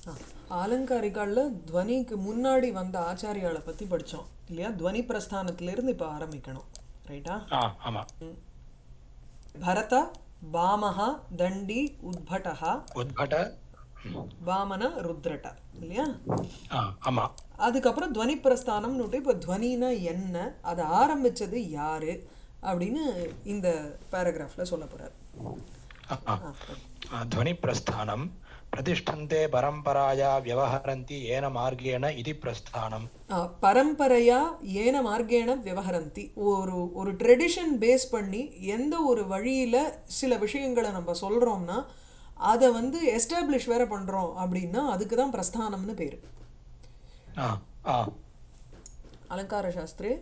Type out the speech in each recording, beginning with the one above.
ஆ, ஆலங்காரிகால்ல துவனிக்கு முன்னாடி வந்த ஆச்சாரியாளை பற்றி படித்தோம் இல்லையா துவனி பிரஸ்தானத்திலிருந்து இப்போ ஆரம்பிக்கணும் ரைட்டா ஆ ஆமா பரத பாமஹா தண்டி உத்பட்டஹா உத்பட வாமன ருத்ரட்ட இல்லையா ஆ ஆமா அதுக்கப்புறம் துவனி பிரஸ்தானம்னுட்டு இப்போ துவனினா என்ன அதை ஆரம்பிச்சது யாரு அப்படின்னு இந்த பேராகிராஃப்ல சொல்ல போறார் ஆ, ஆ. ஆ, ध्वनिप्रस्थानं प्रतिष्ठन्ते परम्पराया व्यवहरन्ति येन मार्गेण इति प्रस्थानम् ஆ, பரம்பரையா ஏன மார்க்கேண விவகரந்தி ஒரு ஒரு ட்ரெடிஷன் பேஸ் பண்ணி எந்த ஒரு வழியில சில விஷயங்களை நம்ம சொல்றோம்னா அதை வந்து எஸ்டாப்ளிஷ் வேற பண்றோம் அப்படின்னா அதுக்கு தான் பிரஸ்தானம்னு பேரு आ, आ, அலங்கார சாஸ்திரே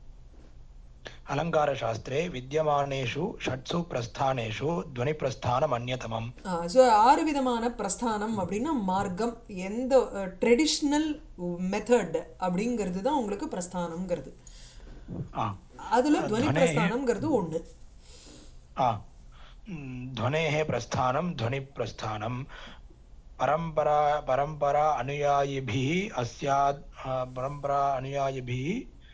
अलङ्कारशास्त्रे विद्यमानेषु षट्सु प्रस्थानेषु ध्वनिप्रस्थानम् अन्यतमम् ஸோ ஆறு விதமான பிரஸ்தானம் அப்படின்னா மார்க்கம் எந்த ட்ரெடிஷ்னல் மெத்தட் அப்படிங்கிறது தான் உங்களுக்கு பிரஸ்தானம்ங்கிறது आ, அதுல துவனி துவனே- பிரஸ்தானம்ங்கிறது ஒண்ணு आ, म्, ध्वनेः प्रस्थानं ध्वनिप्रस्थानं परम्परा परम्परा अनुयायिभिः अस्याद् आ, परम्परा अनुयायिभिः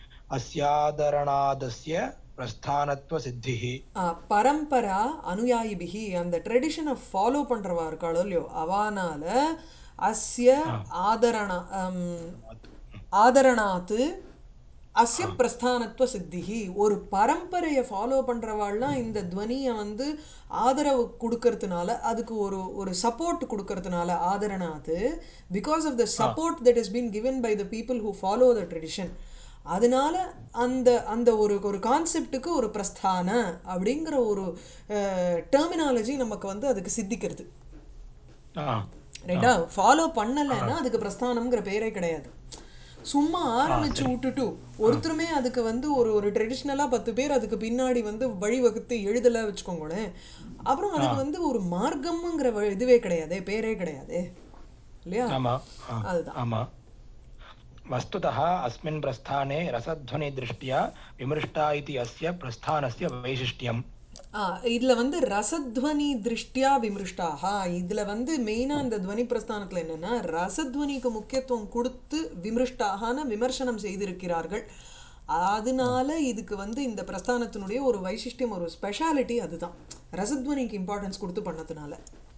अस्यादरणादस्य प्रस्थानत्वसिद्धिः ஆ, பரம்பரா அனுயாயிபிகி அந்த ட்ரெடிஷனை ஃபாலோ பண்றவா இருக்காளோ இல்லையோ அவானால அஸ்ய ஆதரண அம், ஆதரணாத்து அஸ்ய பிரஸ்தானத்துவ சித்திகி ஒரு பரம்பரையை ஃபாலோ பண்றவாள்லாம் இந்த துவனியை வந்து ஆதரவு கொடுக்கறதுனால அதுக்கு ஒரு ஒரு சப்போர்ட் கொடுக்கறதுனால ஆதரணாத்து because of the support that is been given by the people who follow the tradition அதனால அந்த அந்த ஒரு ஒரு கான்செப்டுக்கு ஒரு பிரஸ்தான அப்படிங்கிற ஒரு டெர்மினாலஜி நமக்கு வந்து அதுக்கு சித்திக்கிறது आ, ரைட்டா ஃபாலோ பண்ணலைன்னா அதுக்கு பிரஸ்தானம்ங்கிற பேரே கிடையாது சும்மா ஆரம்பிச்சு விட்டுட்டு ஒருத்தருமே அதுக்கு வந்து ஒரு ஒரு ட்ரெடிஷ்னலா பத்து பேர் அதுக்கு பின்னாடி வந்து வழிவகுத்து எழுதல வச்சுக்கோங்களேன் அப்புறம் அதுக்கு வந்து ஒரு மார்க்கம்ங்கிற வ- இதுவே கிடையாதே பேரே கிடையாதே இல்லையா आमा आ, அதுதான் आमा वस्तुतः अस्मिन् प्रस्थाने रसध्वनिदृष्ट्या विमृष्टा इति अस्य प्रस्थानस्य वैशिष्ट्यम् ஆ இதுல வந்து ரசத்வனி திருஷ்டியா விமிருஷ்டாகா இதுல வந்து மெயினா இந்த துவனி பிரஸ்தானத்துல என்னன்னா ரசத்வனிக்கு முக்கியத்துவம் கொடுத்து விமிருஷ்டாகான விமர்சனம் செய்திருக்கிறார்கள் அதனால இதுக்கு வந்து இந்த பிரஸ்தானத்தினுடைய ஒரு வைசிஷ்டியம் ஒரு ஸ்பெஷாலிட்டி அதுதான் ரசத்வனிக்கு இம்பார்ட்டன்ஸ் கொடுத்து பண்ணதுனால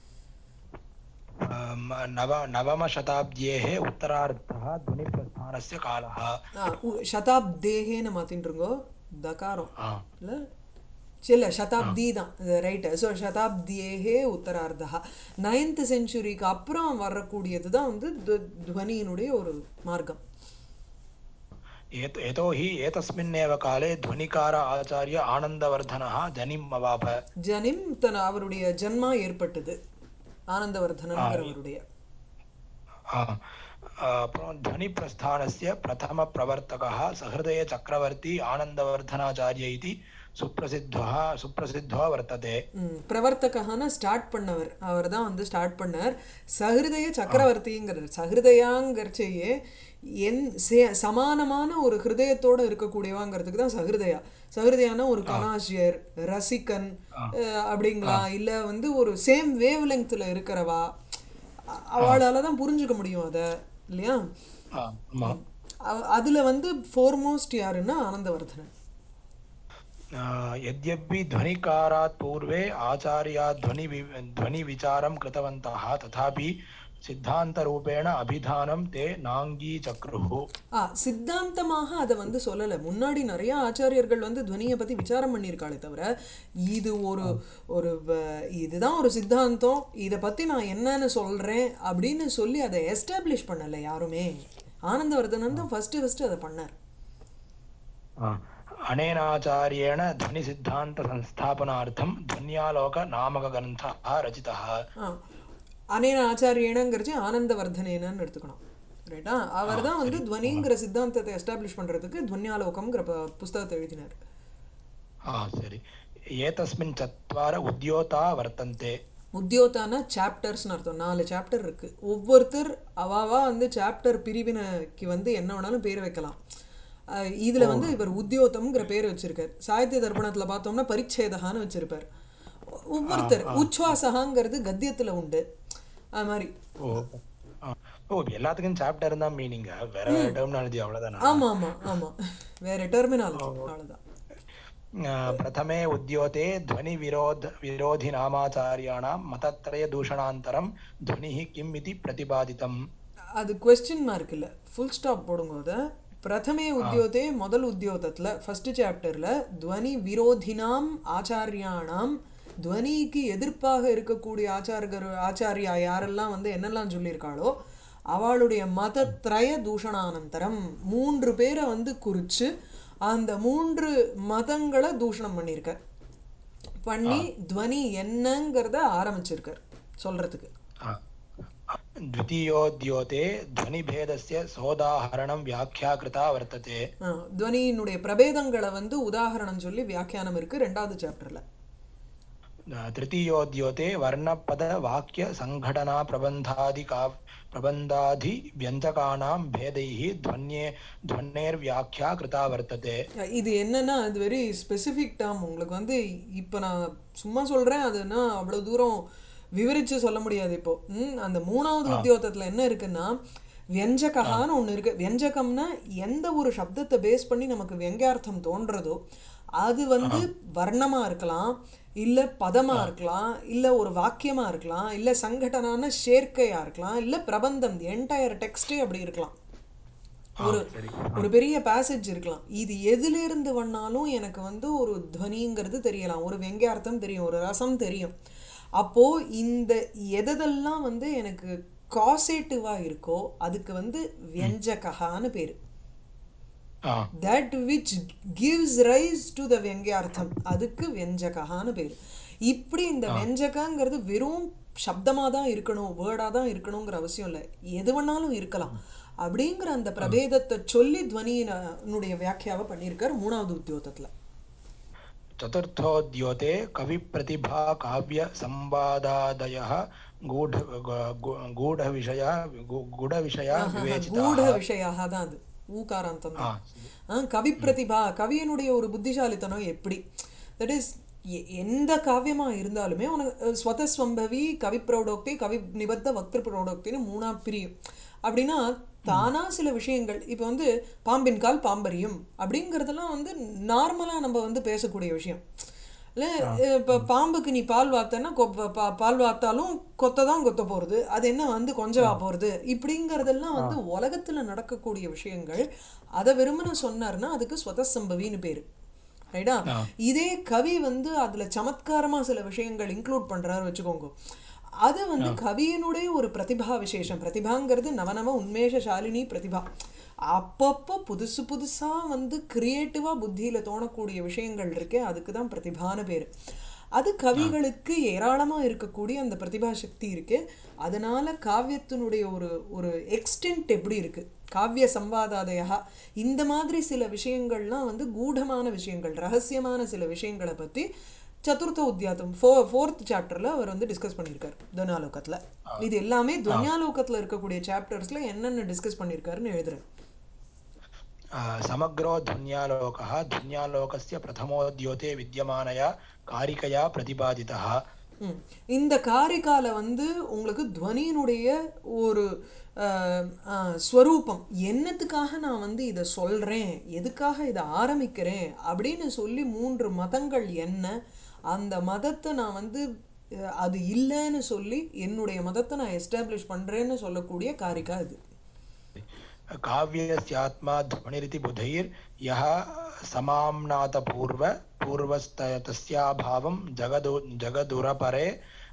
अम, नव नवमशताब्द्येः उत्तरार्धः ध्वनिप्रस्थानस्य कालः ஆ, உ- சதாப்தேகேன்னு மாத்தின்றுங்கோ தகாரம் आ, இல்ல இல்ல சதாப்தி தான் ரைட்டு ஸோ சதாப்தியேகே உத்தரார்த்தா நைன்த் செஞ்சுரிக்கு அப்புறம் வரக்கூடியது தான் வந்து து- துவனியினுடைய ஒரு மார்க்கம் एत यतोहि एतस्मिन्नेव काले ध्वनिकार आचार्य आनन्दवर्धनः जनिम् अवाप ஜனிம் தன் அவருடைய ஜன்மா ஏற்பட்டது ஆனந்தவர்தனங்கிறவருடைய आ, आ, अப்புறம் ध्वनिप्रस्थानस्य प्रथमप्रवर्तकः सहृदयचक्रवर्ती आनन्दवर्धनाचार्य इति सुप्रसिद्धः सुप्रसिद्धः वर्तते ம், பிரவர்த்தகன ஸ்டார்ட் பண்ணவர் அவர் தான் வந்து ஸ்டார்ட் பண்ணார் சஹிருதய சக்கரவர்த்திங்கிறது சஹிருதயாங்கிறச்சேயே என் சே சமானமான ஒரு ஹிருதயத்தோட இருக்கக்கூடியவாங்கிறதுக்கு தான் சஹிருதயா சஹிருதயானா ஒரு கனாசியர் ரசிகன் அஹ், அப்படிங்களா இல்ல வந்து ஒரு சேம் வேவ் லெங்க்த்தில் இருக்கிறவா அ- அவளால தான் புரிஞ்சுக்க முடியும் அதை இல்லையா आ, आमा அ- அதுல வந்து ஃபோர்மோஸ்ட் யாருன்னா ஆனந்தவர்தனன் आ, यद्यपि ध्वनिकारात् पूर्वे आचार्या ध्वनि ध्वनिविचारं कृतवन्तः तथापि सिद्धान्तरूपेण अभिधानं ते नाङ्गीचक्रुः ஆ சித்தாந்தமாக அதை வந்து சொல்லலை முன்னாடி நிறைய ஆச்சாரியர்கள் வந்து துவனியை பற்றி விசாரம் பண்ணியிருக்காளே தவிர இது ஒரு ஒரு வ- இதுதான் ஒரு சித்தாந்தம் இதை பற்றி நான் என்னன்னு சொல்கிறேன் அப்படின்னு சொல்லி அதை எஸ்டாப்ளிஷ் பண்ணலை யாருமே ஆனந்தவர்தனன் தான் ஃபஸ்ட்டு ஃபஸ்ட்டு அதை பண்ணார் आ, अनेनाचार्येण ध्वनिसिद्धान्तसंस्थापनार्थं ध्वन्यालोकनामकग्रन्थः रचितः ஆ அனேன ஆச்சாரியனங்கிறச்சு ஆனந்தவர்தனேனன்னு எடுத்துக்கணும் ரைட்டா அவர் தான் வந்து துவனிங்கிற சித்தாந்தத்தை எஸ்டாப்ளிஷ் பண்ணுறதுக்கு துவன்யாலோகம்ங்கிற ப- புஸ்தகத்தை எழுதினார் आ सरि एतस्मिन् चत्वार उद्योता वर्तन्ते உத்தியோதானா சாப்டர்ஸ்னு அர்த்தம் நாலு சாப்டர் இருக்கு ஒவ்வொருத்தர் அவாவா வந்து சாப்டர் பிரிவினைக்கு வந்து என்ன வேணாலும் பேர் வைக்கலாம் அஹ் இதுல வந்து இவர் உத்தியோதம்ங்கிற பேர் வச்சிருக்கார் சாகித்ய தர்ப்பணத்துல பார்த்தோம்னா பரிச்சேதகான்னு வச்சிருப்பார் ஒவ்வொருத்தர் உச்வாசகாங்கிறது கத்தியத்துல உண்டு அது மாதிரி ओ ஆ. ஓ எல்லாத்துக்கும் சாப்டர் தான் மீனிங் வேற வேற டெர்மினாலஜி அவ்வளவுதானா ஆமா ஆமா ஆமா வேற டெர்மினாலஜி அவ்வளவுதான் आ, प्रथमे उद्योते ध्वनिविरोध विरोधिनामाचार्याणां मतत्रयदूषणान्तरं ध्वनिः किम् इति प्रतिपादितम् அது கொஸ்டின் மார்க் இல்லை ஃபுல் ஸ்டாப் போடுங்க அதை பிரதமே உத்தியோகத்தே முதல் உத்தியோகத்தில் ஃபர்ஸ்ட் சாப்டரில் துவனி விரோதினாம் ஆச்சாரியானாம் துவனிக்கு எதிர்ப்பாக இருக்கக்கூடிய ஆச்சாரகர் ஆச்சாரியா யாரெல்லாம் வந்து என்னெல்லாம் சொல்லியிருக்காளோ அவளுடைய மதத்ரய தூஷணானந்தரம் மூன்று பேரை வந்து குறித்து அந்த மூன்று மதங்களை தூஷணம் பண்ணியிருக்கார் பண்ணி துவனி என்னங்கிறத ஆரம்பிச்சிருக்கார் சொல்கிறதுக்கு आ, द्वितीयोद्योते ध्वनिभेदस्य सोदाहरणं व्याख्या कृता वर्तते ஆ, துவனியினுடைய பிரபேதங்களை வந்து உதாகரணம் சொல்லி வியாக்கியானம் இருக்கு ரெண்டாவது சாப்டர்ல आ, तृतीयोद्योते वर्णपदवाक्यसङ्घटनाप्रबन्धादिका प्रबन्धाधिव्यञ्जकानां भेदैः ध्वन्ये ध्वन्नेर्व्याख्या कृता वर्तते இது என்னன்னா அது வெரி ஸ்பெசிஃபிக் டேர்ம் உங்களுக்கு வந்து இப்போ நான் சும்மா சொல்றேன் அதுன்னா அவ்வளோ தூரம் விவரிச்சு சொல்ல முடியாது இப்போ ம், அந்த மூணாவது உத்தியோகத்தில் என்ன இருக்குன்னா வியஞ்சககான்னு ஒன்று இருக்கு வியஞ்சகம்னா எந்த ஒரு சப்தத்தை பேஸ் பண்ணி நமக்கு வெங்கார்த்தம் தோன்றதோ அது வந்து வர்ணமா இருக்கலாம் இல்ல பதமா இருக்கலாம் இல்ல ஒரு வாக்கியமா இருக்கலாம் இல்ல சங்கடனான சேர்க்கையா இருக்கலாம் இல்ல பிரபந்தம் என்டையர் டெக்ஸ்டே அப்படி இருக்கலாம் ஒரு சரி ஒரு பெரிய பேசேஜ் இருக்கலாம் இது எதுல இருந்து வந்தாலும் எனக்கு வந்து ஒரு துவனிங்கிறது தெரியலாம் ஒரு வெங்கார்த்தம் தெரியும் ஒரு ரசம் தெரியும் அப்போ இந்த எதெல்லாம் வந்து எனக்கு காசேட்டிவா இருக்கோ அதுக்கு வந்து வியஞ்சககான்னு பேரு ah that which gives rise to the வெங்கியார்த்தம் அதுக்கு வெஞ்சகான்னு பேர் இப்படி இந்த வெஞ்சகங்கிறது வெறும் சப்தமாக தான் இருக்கணும் வேர்டாக தான் இருக்கணுங்கிற அவசியம் இல்லை எது வேணாலும் இருக்கலாம் அப்படிங்கிற அந்த பிரபேதத்தை சொல்லி துவனியினுடைய வியாக்கியாவை பண்ணியிருக்கார் மூணாவது உத்தியோகத்தில் चतुर्थोद्योते कविप्रतिभा काव्यसंवादादयः गूढ गू- गूढविषया गू- गूढविषया विवेचिताः கூட விஷயாக தான் அது ஊகாராந்தம் ஆ தான் ஆ, கவி பிரதிபா கவியனுடைய ஒரு புத்திசாலித்தனம் எப்படி தட் இஸ் எந்த காவியமா இருந்தாலுமே உனக்கு ஸ்வதஸ்வம்பவி கவி பிரௌடோக்தி கவி நிபத்த வக்திரு பிரௌடோக்தின்னு மூணா பிரியும் அப்படின்னா தானா சில விஷயங்கள் இப்போ வந்து பாம்பின் கால் பாம்பரியும் அப்படிங்கிறதெல்லாம் வந்து நார்மலா நம்ம வந்து பேசக்கூடிய விஷயம் இல்லை இப்போ பாம்புக்கு நீ பால் வாத்தன்னா கொ- பா- பா- பால் வாத்தாலும் கொத்த தான் கொத்த போகிறது அது என்ன வந்து கொஞ்சவா போகிறது இப்படிங்கிறதெல்லாம் வந்து உலகத்தில் நடக்கக்கூடிய விஷயங்கள் அதை வெறுமனே சொன்னார்னா அதுக்கு ஸ்வதசம்பவின்னு பேர் ரைட்டா இதே கவி வந்து அதில் சமத்காரமாக சில விஷயங்கள் இன்க்ளூட் பண்ணுறாரு வச்சுக்கோங்க அது வந்து கவியனுடைய ஒரு பிரதிபா விசேஷம் பிரதிபாங்கிறது நவநவ உன்மேஷசாலினி பிரதிபா அப்பப்போ புதுசு புதுசாக வந்து கிரியேட்டிவாக புத்தியில் தோணக்கூடிய விஷயங்கள் இருக்கே அதுக்கு தான் பிரதிபான்னு பேர் அது கவிகளுக்கு ஏராளமாக இருக்கக்கூடிய அந்த பிரதிபா சக்தி இருக்கு அதனால காவியத்தினுடைய ஒரு ஒரு எக்ஸ்டென்ட் எப்படி இருக்கு காவிய சம்வாதாதயா இந்த மாதிரி சில விஷயங்கள்லாம் வந்து கூடமான விஷயங்கள் ரகசியமான சில விஷயங்களை பற்றி சதுர்த்த உத்தியாத்தம் ஃபோ ஃபோர்த் சாப்டரில் அவர் வந்து டிஸ்கஸ் பண்ணியிருக்காரு துவன்யாலோகத்தில் இது எல்லாமே துவன்யாலோகத்தில் இருக்கக்கூடிய சாப்டர்ஸில் என்னென்ன டிஸ்கஸ் பண்ணியிருக்காருன்னு எழுதுறேன் आ, समग्रो ध्वन्यालोकः ध्वन्यालोकस्य प्रथमोद्योते विद्यमानया कारिकया प्रतिपादितः ம். இந்த காரிகால வந்து உங்களுக்கு துவனியினுடைய ஒரு அஹ், அஹ், ஸ்வரூபம் என்னத்துக்காக நான் வந்து இதை சொல்கிறேன் எதுக்காக இதை ஆரம்பிக்கிறேன் அப்படின்னு சொல்லி மூன்று மதங்கள் என்ன அந்த மதத்தை நான் வந்து அஹ், அது இல்லைன்னு சொல்லி என்னுடைய மதத்தை நான் எஸ்டாப்ளிஷ் பண்ணுறேன்னு சொல்லக்கூடிய காரிகா இது काव्यस्यात्मा ध्वनिरिति बुधैर् यः समाम्नातपूर्व पूर्वस्तस्याभावं जगदु जगदुरपरे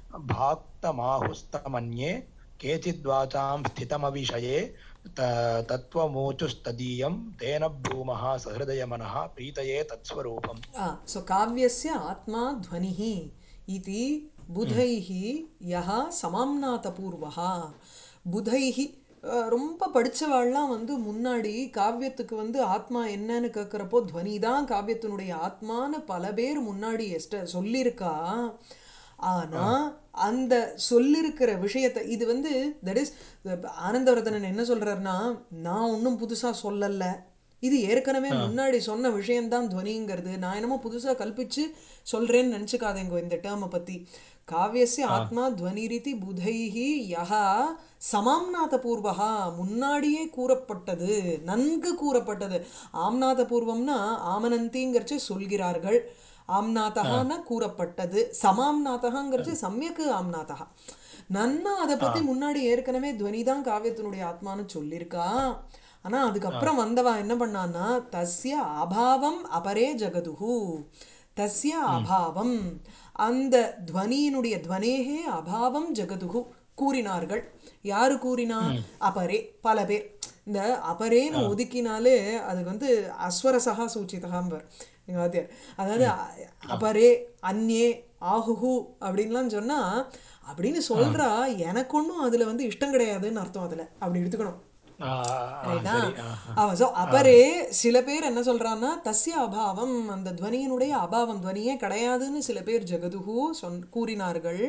भाक्तमाहुस्तमन्ये केचिद्वाचां स्थितमविषये त- तत्त्वमूचुस्तदीयं तेन भूमः सहृदयमनः प्रीतये तत्स्वरूपम् ஸோ காவியஸ்ய ஆத்மா துவனிஹி இது புதைஹி யஹா சமாம்நாதபூர்வா புதைஹி அஹ், ரொம்ப படித்தவாள்லாம் வந்து முன்னாடி காவியத்துக்கு வந்து ஆத்மா என்னன்னு கேட்குறப்போ துவனி தான் காவியத்தினுடைய ஆத்மான்னு பல பேர் முன்னாடி எஸ்ட சொல்லியிருக்கா ஆனா அந்த சொல்லிருக்கிற விஷயத்தை இது வந்து தட் இஸ் ஆனந்தவர்தனன் என்ன சொல்றாருன்னா நான் ஒன்றும் புதுசா சொல்லல இது ஏற்கனவே முன்னாடி சொன்ன விஷயம்தான் துவனிங்கிறது நான் என்னமோ புதுசா கல்பிச்சு சொல்றேன்னு நினச்சிக்காதேங்க இந்த டேர்மை பத்தி காவியஸ்ய ஆத்மா துவனிரிதி புதைஹி யஹா சமாம்நாத பூர்வகா முன்னாடியே கூறப்பட்டது நன்கு கூறப்பட்டது ஆம்நாத பூர்வம்னா ஆமனந்திங்கிறச்சு சொல்கிறார்கள் ஆம்நாதகான கூறப்பட்டது சமாம்நாதகாங்கிறச்சு சமயக்கு ஆம்நாதகா நன்னா அதை பத்தி முன்னாடி ஏற்கனவே துவனி தான் காவியத்தினுடைய ஆத்மான்னு சொல்லியிருக்கா ஆனா அதுக்கப்புறம் வந்தவா என்ன பண்ணான்னா தஸ்ய அபாவம் அபரே ஜகதுகு தஸ்ய அபாவம் அந்த துவனியினுடைய துவனேகே அபாவம் ஜகதுகு கூறினார்கள் யாரு கூறினா அபரே பல பேர் இந்த அபரேன்னு ஒதுக்கினாலே அது வந்து அஸ்வரசகா சூச்சிதகாம்பர் எங்க வாத்தியார் அதாவது அ- அபரே அந்நே ஆஹுஹு அப்படின்லாம் சொன்னா அப்படின்னு சொல்றா எனக்கு ஒன்றும் அதுல வந்து இஷ்டம் கிடையாதுன்னு அர்த்தம் அதுல அப்படி எடுத்துக்கணும் ஆ, ஆ, ரைட்டா சரி ஆ, அவன் so அப்பரே சில பேர் என்ன சொல்றான்னா தஸ்ய அபாவம் அந்த துவனியினுடைய அபாவம் துவனியே கிடையாதுன்னு சில பேர் ஜெகதுகு சொன் கூறினார்கள்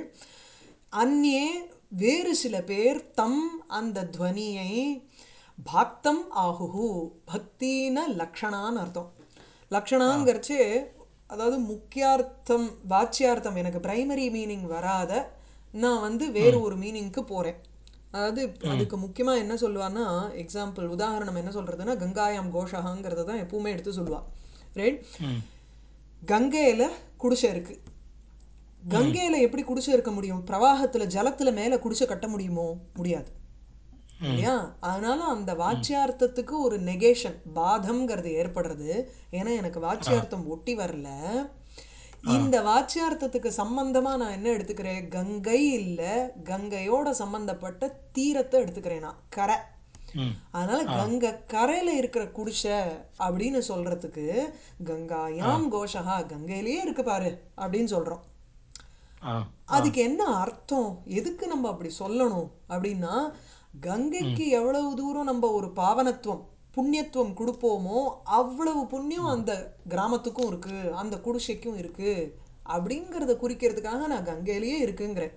அந்நே வேறு சில பேர் தம் அந்த துவனியை பாக்தம் ஆகுஹு பக்தின லக்ஷணான்னு அர்த்தம் லக்ஷணாங்கிறச்சு அதாவது முக்கியார்த்தம் வாச்சியார்த்தம் எனக்கு பிரைமரி மீனிங் வராத நான் வந்து வேறு ஒரு மீனிங்க்கு போறேன் அதாவது அதுக்கு முக்கியமா என்ன சொல்லுவான்னா எக்ஸாம்பிள் உதாரணம் என்ன சொல்றதுன்னா கங்காயாம் கோஷகாங்கிறத தான் எப்பவுமே எடுத்து சொல்லுவா ரைட் ம் கங்கையில குடிசை இருக்கு கங்கையில எப்படி குடிசை இருக்க முடியும் பிரவாகத்துல ஜலத்துல மேல குடிசை கட்ட முடியுமோ முடியாது இல்லையா அதனால அந்த வாச்சியார்த்தத்துக்கு ஒரு நெகேஷன் பாதம்ங்கிறது ஏற்படுறது ஏன்னா எனக்கு வாச்சியார்த்தம் ஒட்டி வரல இந்த வாச்சியார்த்தத்துக்கு சம்பந்தமா நான் என்ன எடுத்துக்கிறேன் கங்கை இல்ல கங்கையோட சம்பந்தப்பட்ட தீரத்தை எடுத்துக்கிறேன் நான் கரை ம் அதனால கங்கை கரையில இருக்கிற குடிசை அப்படின்னு சொல்றதுக்கு கங்காயாம் கோஷகா கங்கையிலேயே இருக்கு பாரு அப்படின்னு சொல்றோம் ஆ அதுக்கு என்ன அர்த்தம் எதுக்கு நம்ம அப்படி சொல்லணும் அப்படின்னா கங்கைக்கு எவ்வளவு தூரம் நம்ம ஒரு பாவனத்துவம் புண்ணியத்துவம் கொடுப்போமோ அவ்வளவு புண்ணியம் அந்த கிராமத்துக்கும் இருக்கு அந்த குடிசைக்கும் இருக்கு அப்படிங்கறத குறிக்கிறதுக்காக நான் கங்கையிலேயே இருக்குங்கிறேன்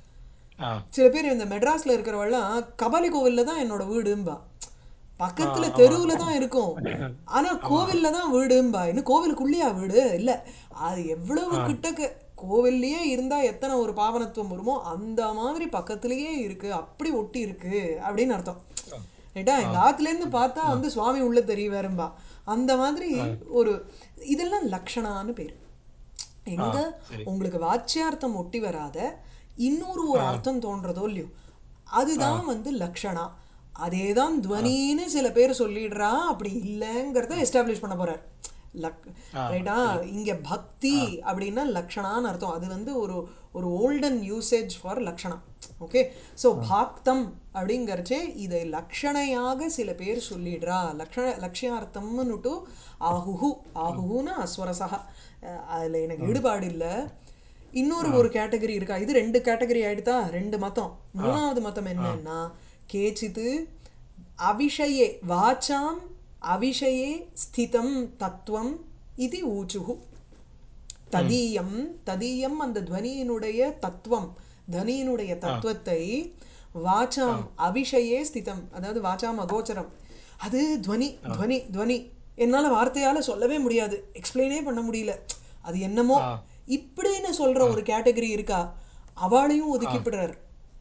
ஆ சில பேர் இந்த மெட்ராஸ்ல இருக்கிறவெல்லாம் கபாலி கோவில்ல தான் என்னோட வீடும்பா பக்கத்துல தெருவுல தான் இருக்கும் ஆனா கோவில்ல தான் வீடும்பா இன்னும் கோவிலுக்குள்ளேயா வீடு இல்ல அது எவ்வளவு கிட்டக்க கோவில்லயே இருந்தா எத்தனை ஒரு பாவனத்துவம் வருமோ அந்த மாதிரி பக்கத்திலேயே இருக்கு அப்படி ஒட்டி இருக்கு அப்படின்னு அர்த்தம் ரைட்டா எங்க ஆத்துல இருந்து பார்த்தா வந்து சுவாமி உள்ள தெரிய வேறும்பா அந்த மாதிரி ஒரு இதெல்லாம் லக்ஷணான்னு பேரு எங்க சரி. உங்களுக்கு வாச்சியார்த்தம் ஒட்டி வராத இன்னொரு ஒரு அர்த்தம் தோன்றதோ இல்லையோ அதுதான் வந்து லக்ஷணா அதேதான் துவனின்னு சில பேர் சொல்லிடுறா அப்படி இல்லைங்கிறத எஸ்டாப்ளிஷ் பண்ண போறார் லக் ரைட்டா இங்க பக்தி அப்படின்னா லக்ஷணான்னு அர்த்தம் அது வந்து ஒரு ஒரு ஓல்டன் யூசேஜ் ஃபார் லக்ஷணா ஓகே ஸோ பாக்தம் அப்படிங்கறச்சே இதை லக்ஷணையாக சில பேர் சொல்லிடுறா லக்ஷண லக்ஷயார்த்தம்னுட்டு ஆஹுஹு ஆஹுஹுன்னா அஸ்வரசகா அஹ் அதுல எனக்கு ஈடுபாடு இல்லை இன்னொரு ஒரு கேட்டகரி இருக்கா இது ரெண்டு கேட்டகரி ஆயிடுதா ரெண்டு மதம் மூணாவது மதம் என்னன்னா கேச்சித்து அவிஷயே வாச்சாம் அவிஷயே ஸ்திதம் தத்துவம் இது ஊச்சுகு ததீயம் ததீயம் அந்த துவனியினுடைய தத்துவம் தனியினுடைய தத்துவத்தை வாச்சாம் அவிஷயே ஸ்திதம் அதாவது வாச்சாம் அகோச்சரம் அது துவனி துவனி துவனி என்னால வார்த்தையால சொல்லவே முடியாது எக்ஸ்பிளைனே பண்ண முடியல அது என்னமோ இப்படின்னு சொல்ற ஒரு கேட்டகரி இருக்கா அவளையும் ஒதுக்கிவிடுறார்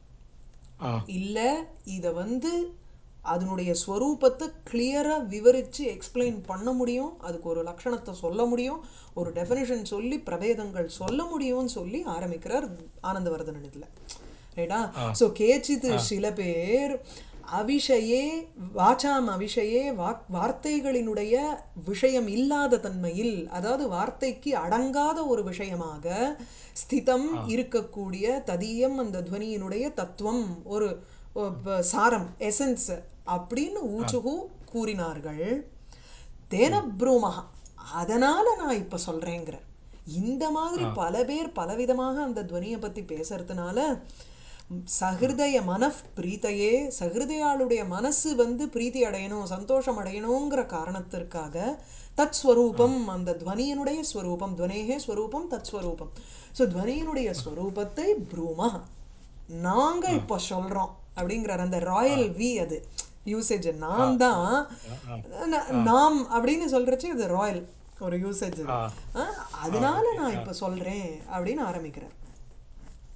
ஆ இல்ல இத வந்து அதனுடைய ஸ்வரூபத்தை கிளியரா விவரிச்சு எக்ஸ்பிளைன் பண்ண முடியும் அதுக்கு ஒரு லட்சணத்தை சொல்ல முடியும் ஒரு டெஃபினிஷன் சொல்லி பிரபேதங்கள் சொல்ல முடியும்னு சொல்லி ஆரம்பிக்கிறார் ஆனந்தவர்தனன் இதுல ரைட்டா ஸோ கேச்சித் சில பேர் அவிஷயே வாச்சாம் அவிஷயே வாக் வார்த்தைகளினுடைய விஷயம் இல்லாத தன்மையில் அதாவது வார்த்தைக்கு அடங்காத ஒரு விஷயமாக ஸ்திதம் இருக்கக்கூடிய ததியம் அந்த துவனியினுடைய தத்துவம் ஒரு ஒ- ப- சாரம் எசன்ஸ் அப்படின்னு ஊச்சுகு கூறினார்கள் தேன ப்ரூமஹா அதனால நான் இப்ப சொல்றேங்கிற இந்த மாதிரி பல பேர் பலவிதமாக அந்த துவனியை பத்தி பேசுறதுனால சஹிருதய மனப் பிரீத்தையே சஹிருதயாளுடைய மனசு வந்து பிரீத்தி அடையணும் சந்தோஷம் அடையணுங்கிற காரணத்திற்காக தத் ஸ்வரூபம் அந்த துவனியினுடைய ஸ்வரூபம் துவனேகே ஸ்வரூபம் தத் ஸ்வரூபம் ஸோ துவனியினுடைய ஸ்வரூபத்தை ப்ரூமா நாங்க இப்போ சொல்றோம் அப்படிங்கிறார் அந்த ராயல் வி அது யூசேஜ் நான் தான் ந- நாம் அப்படின்னு சொல்றச்சு இது ராயல் ஒரு யூசேஜ் அதனால நான் இப்ப சொல்றேன் அப்படின்னு ஆரம்பிக்கிறார்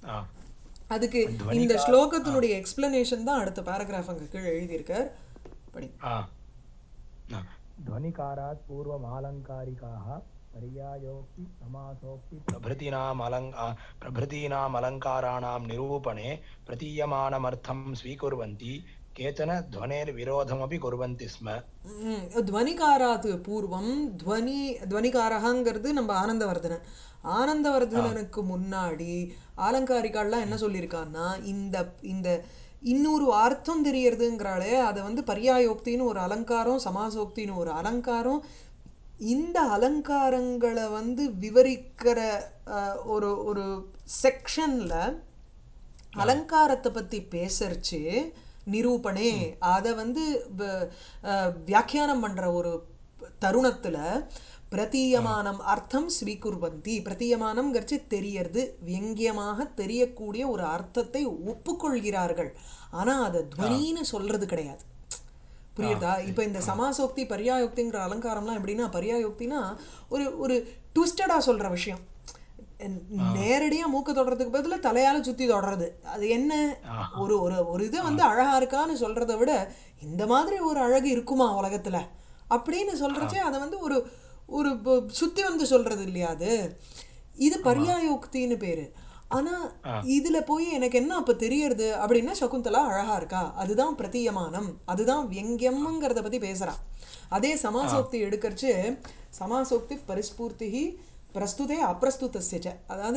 ஆ அதுக்கு இந்த ஸ்லோகத்தினுடைய எக்ஸ்பிளனேஷன் தான் அடுத்த பேராகிராஃப் அங்க கீழே எழுதியிருக்கார் படி आ न। ध्वनिकारात् पूर्वमालङ्कारिकाः पर्यायोक्ति समासोक्ति प्रभृतीनाम् अलङ् आ, प्रभृतीनाम् अलङ्काराणां निरूपणे प्रतीयमानमर्थं स्वीकुर्वन्ति केचन ध्वनेर्विरोधमपि कुर्वन्ति स्म ம், துவனிகாராத்து பூர்வம் துவனி துவனிகாரகாங்கிறது நம்ம ஆனந்தவர்தனன் ஆனந்தவர்தனனுக்கு முன்னாடி ஆலங்காரிகால்லாம் என்ன சொல்லியிருக்கான்னா இந்த இந்த இன்னொரு அர்த்தம் தெரியறதுங்கிறாளே அதை வந்து பர்யாயோக்தின்னு ஒரு அலங்காரம் சமாசோக்தின்னு ஒரு அலங்காரம் இந்த அலங்காரங்களை வந்து விவரிக்கிற அஹ், ஒரு ஒரு செக்ஷனில் அலங்காரத்தை பற்றி பேசறச்சு நிரூபணே அதை வந்து வ- அஹ், வியாக்கியானம் பண்ணுற ஒரு தருணத்தில் பிரதீயமானம் அர்த்தம் ஸ்வீகுர்வந்தி பிரதீயமானம்ங்கிறச்சு தெரியறது வியங்கியமாக தெரியக்கூடிய ஒரு அர்த்தத்தை ஒப்புக்கொள்கிறார்கள் ஆனால் அதை துவனின்னு சொல்றது கிடையாது புரியுதா இப்போ இந்த சமாசோக்தி பர்யாயோக்திங்கிற அலங்காரம்லாம் எப்படின்னா பர்யாயோக்தினா ஒரு ஒரு ட்விஸ்டடாக சொல்கிற விஷயம் நேரடியாக மூக்கு தொடுறதுக்கு பதிலா தலையால சுற்றி தொடுறது அது என்ன ஒரு ஒரு ஒரு இது வந்து அழகா இருக்கான்னு சொல்றதை விட இந்த மாதிரி ஒரு அழகு இருக்குமா உலகத்துல அப்படின்னு சொல்றச்சே அதை வந்து ஒரு ஒரு ப- சுத்தி வந்து சொல்றது இல்லையா அது இது பர்யாயோக்தின்னு பேரு ஆனா இதுல போய் எனக்கு என்ன அப்ப தெரியறது அப்படின்னா சகுந்தலா அழகா இருக்கா அதுதான் பிரதீயமானம் அதுதான் வியங்கியம்ங்கிறத பத்தி பேசுறா அதே சமாசோக்தி எடுக்கறச்சு சமாசோக்தி பரிஸ்பூர்த்தி பிரஸ்துதே அப்பிரஸ்துதஸ்ய அதாவது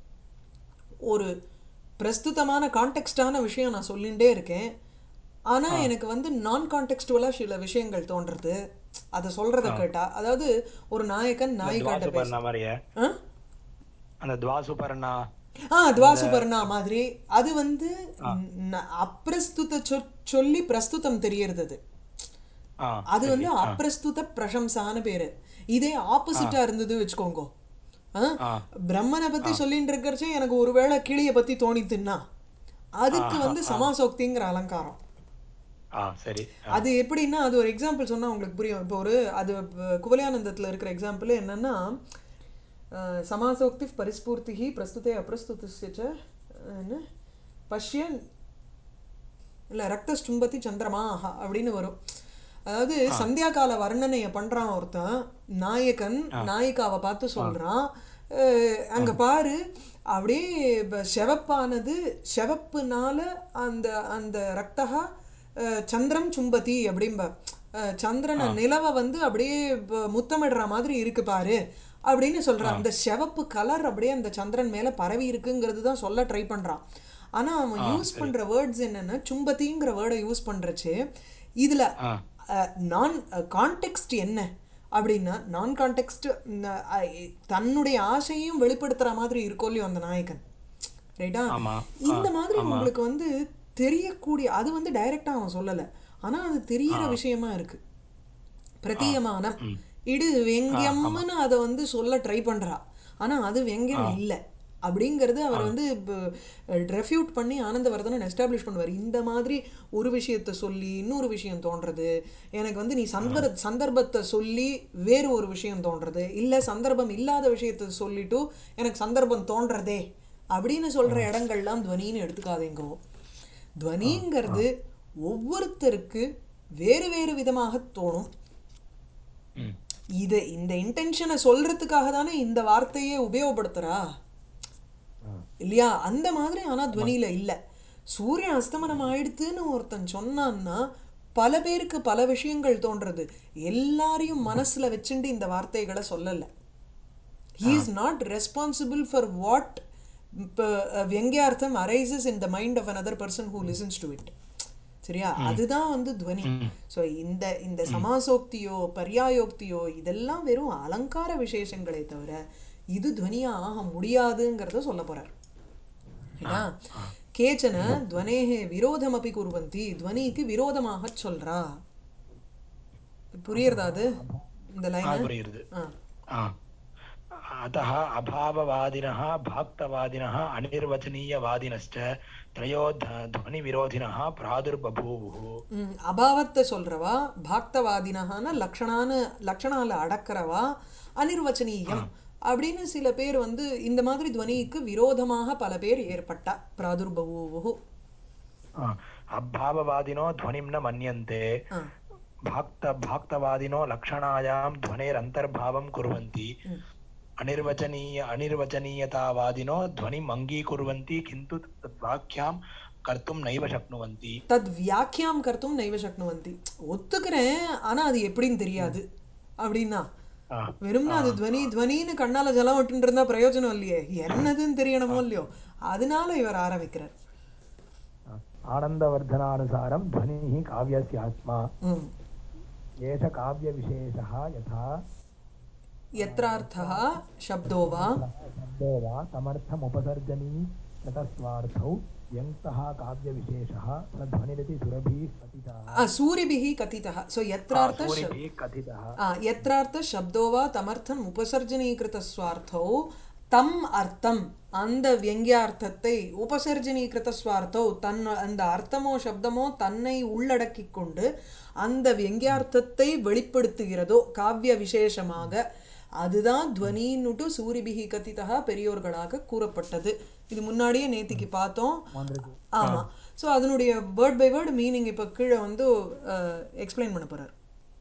ஒரு பிரஸ்துதமான கான்டெக்ஸ்டான விஷயம் நான் சொல்லிகிட்டே இருக்கேன் ஆனால் எனக்கு வந்து நான் கான்டெக்ஸ்டுவலாக சில விஷயங்கள் தோன்றுறது அதை சொல்கிறத கேட்டா அதாவது ஒரு நாயகன் நாயிகாட்ட பேச துவாசுபர்ணா மாதிரியே ஆ அந்த துவாசுபர்ணா ஆ துவாசுபர்ணா மாதிரி அது வந்து ந- அப்பிரஸ்துத சொ- சொல்லி பிரஸ்துதம் தெரியறது அது ஆ அது வந்து அப்பிரஸ்துத பிரசம்சான்னு பேரு இதே ஆப்போசிட்டா இருந்தது வச்சுக்கோங்க ஆ? ஆ பிரம்மனை பத்தி சொல்லிட்டு இருக்கிறச்சே எனக்கு ஒருவேளை கிளிய பத்தி தோணித்துன்னா அதுக்கு வந்து சமாசோக்திங்கிற அலங்காரம் ஆ சரி அது எப்படின்னா அது ஒரு எக்ஸாம்பிள் சொன்னா உங்களுக்கு புரியும் இப்போ ஒரு அது அஹ், குவலயானந்தத்துல இருக்கிற எக்ஸாம்பிள் என்னன்னா அஹ், சமாசோக்தி பரிஸ்பூர்த்தி பிரஸ்துதே அப்பிரஸ்துத என்ன பஷ்ய இல்லை ரக்தஸ்டும்பதி சந்திரமாஹா அப்படின்னு வரும் அதாவது சந்தியா கால வர்ணனையை பண்றான் ஒருத்தன் நாயகன் நாயிகாவை பார்த்து சொல்றான் அஹ், அங்க பாரு அப்படியே ப- செவப்பானது செவப்புனால அந்த அந்த ரக்தகா அஹ், சந்திரம் சும்பதி அப்படிம்ப அஹ், சந்திரனை நிலவை வந்து அப்படியே ப- முத்தமிடுற மாதிரி இருக்கு பாரு அப்படின்னு சொல்றான் அந்த செவப்பு கலர் அப்படியே அந்த சந்திரன் மேல பரவி இருக்குங்கிறது தான் சொல்ல ட்ரை பண்றான் ஆனா அவன் யூஸ் பண்ற வேர்ட்ஸ் என்னன்னா சும்பதிங்கிற வேர்டை யூஸ் பண்றச்சு இதுல ஆ நான் கான்டெக்ஸ்ட் என்ன அப்படின்னா நான் கான்டெக்ஸ்ட் தன்னுடைய ஆசையும் வெளிப்படுத்துற மாதிரி இருக்கோ இல்லையோ அந்த நாயகன் ரைட்டா ஆமா இந்த மாதிரி உங்களுக்கு வந்து தெரியக்கூடிய அது வந்து டைரக்டா அவன் சொல்லல ஆனா அது தெரியற விஷயமா இருக்கு பிரதீயமானம் இடு வெங்கியம்னு அதை வந்து சொல்ல ட்ரை பண்றா ஆனா அது வெங்கியம் இல்லை அப்படிங்கிறது அவர் வந்து ரெஃப்யூட் பண்ணி ஆனந்தவர்தனன் எஸ்டாப்ளிஷ் பண்ணுவார் இந்த மாதிரி ஒரு விஷயத்தை சொல்லி இன்னொரு விஷயம் தோன்றது எனக்கு வந்து நீ சந்தர் சந்தர்ப்பத்தை சொல்லி வேறு ஒரு விஷயம் தோன்றது இல்லை சந்தர்ப்பம் இல்லாத விஷயத்தை சொல்லிட்டு எனக்கு சந்தர்ப்பம் தோன்றதே அப்படின்னு சொல்ற இடங்கள்லாம் துவனின்னு எடுத்துக்காதீங்கோ துவனிங்கிறது ஒவ்வொருத்தருக்கு வேறு வேறு விதமாக தோணும் ம் இது இந்த இன்டென்ஷனை சொல்றதுக்காக தானே இந்த வார்த்தையே உபயோகப்படுத்துறா இல்லையா அந்த மாதிரி ஆனா துவனியில இல்ல சூரியன் அஸ்தமனம் ஆயிடுத்துன்னு ஒருத்தன் சொன்னான்னா பல பேருக்கு பல விஷயங்கள் தோன்றது எல்லாரையும் மனசுல வச்சுண்டு இந்த வார்த்தைகளை சொல்லல he is not responsible for what இப்போ வெங்கியார்த்தம் arises in the mind of another person who listens to it சரியா அதுதான் வந்து துவனி ஸோ இந்த இந்த சமாசோக்தியோ பர்யாயோக்தியோ இதெல்லாம் வெறும் அலங்கார விசேஷங்களே தவிர இது துவனியா ஆக முடியாதுங்கிறத சொல்ல போறார் ஏன்னா கேச்சன துவனேகே விரோதமப்பி குர்வந்தி துவனிக்கு விரோதமாக சொல்றா புரியுறதா அது இந்த ஆ லைன் புரியுது ஆ ஆ अतः अभाववादिनः भाक्तवादिनः अनिर्वचनीयवादिनश्च त्रयो ध- ध्वनिविरोधिनः प्रादुर्बभूवुः ம், அபாவத்தை சொல்றவா பாக்தவாதினகான லக்ஷணான லக்ஷணால அடக்கிறவா அனிர்வச்சனீயம் அப்படின்னு சில பேர் வந்து இந்த மாதிரி துவனிக்கு விரோதமாக பல பேர் ஏற்பட்டா பிராதுர்பவூவு आ, अभाववादिनो ध्वनिं न मन्यन्ते ஆ भाक्त भाक्तवादिनो लक्षणायां ध्वनेरन्तर्भावं कुर्वन्ति ம். अनिर्वचनीय अनिर्वचनीयतावादिनो ध्वनिम् अङ्गीकुर्वन्ति किन्तु तद्वाक्यां कर्तुं नैव शक्नुवन्ति தத் வியாக்கியாம் கர்த்தும் நைவ சக்னுவந்தி ஒத்துக்கிறேன் ஆனா அது எப்படின்னு தெரியாது அப்படின்னா आ, வெறும்னா அது துவனி துவனின்னு கண்ணால ஜலம் விட்டுட்டு இருந்தா பிரயோஜனம் இல்லையே என்னதுன்னு தெரியணுமோ இல்லையோ அதனால இவர் ஆரம்பிக்கிறார் आ, आनन्दवर्धनानुसारं ध्वनिः काव्यस्य आत्मा ம் एष काव्यविशेषः यथा यत्रार्थः शब्दो वा शब्दो वा तमर्थमुपसर्जनी ततस्वार्थौ व्यङ्क्तः काव्यविशेषः स ध्वनिरिति सुरभिः पतितः आ, सूरिभिः कथितः सो यत्रार्थ शब्- सूरिभिः कथितः आ, यत्रार्थ शब्दो वा तमर्थम् उपसर्जनीकृतस्वार्थौ தம் அர்த்தம் அந்த வியங்கியார்த்தத்தை உபசர்ஜனீகிருத ஸ்வார்த்தோ தன் அந்த அர்த்தமோ சப்தமோ தன்னை உள்ளடக்கிக் கொண்டு அந்த வியங்கியார்த்தத்தை வெளிப்படுத்துகிறதோ காவிய விசேஷமாக அதுதான் துவனின்னுட்டு சூரிபிகி கத்திதா பெரியோர்களாக கூறப்பட்டது இது முன்னாடியே நேத்திக்கு பார்த்தோம் வந்திருக்கு ஆமா ஸோ அதனுடைய வேர்ட் பை வேர்ட் மீனிங் இப்போ கீழே வந்து எக்ஸ்பிளைன் பண்ண போறார்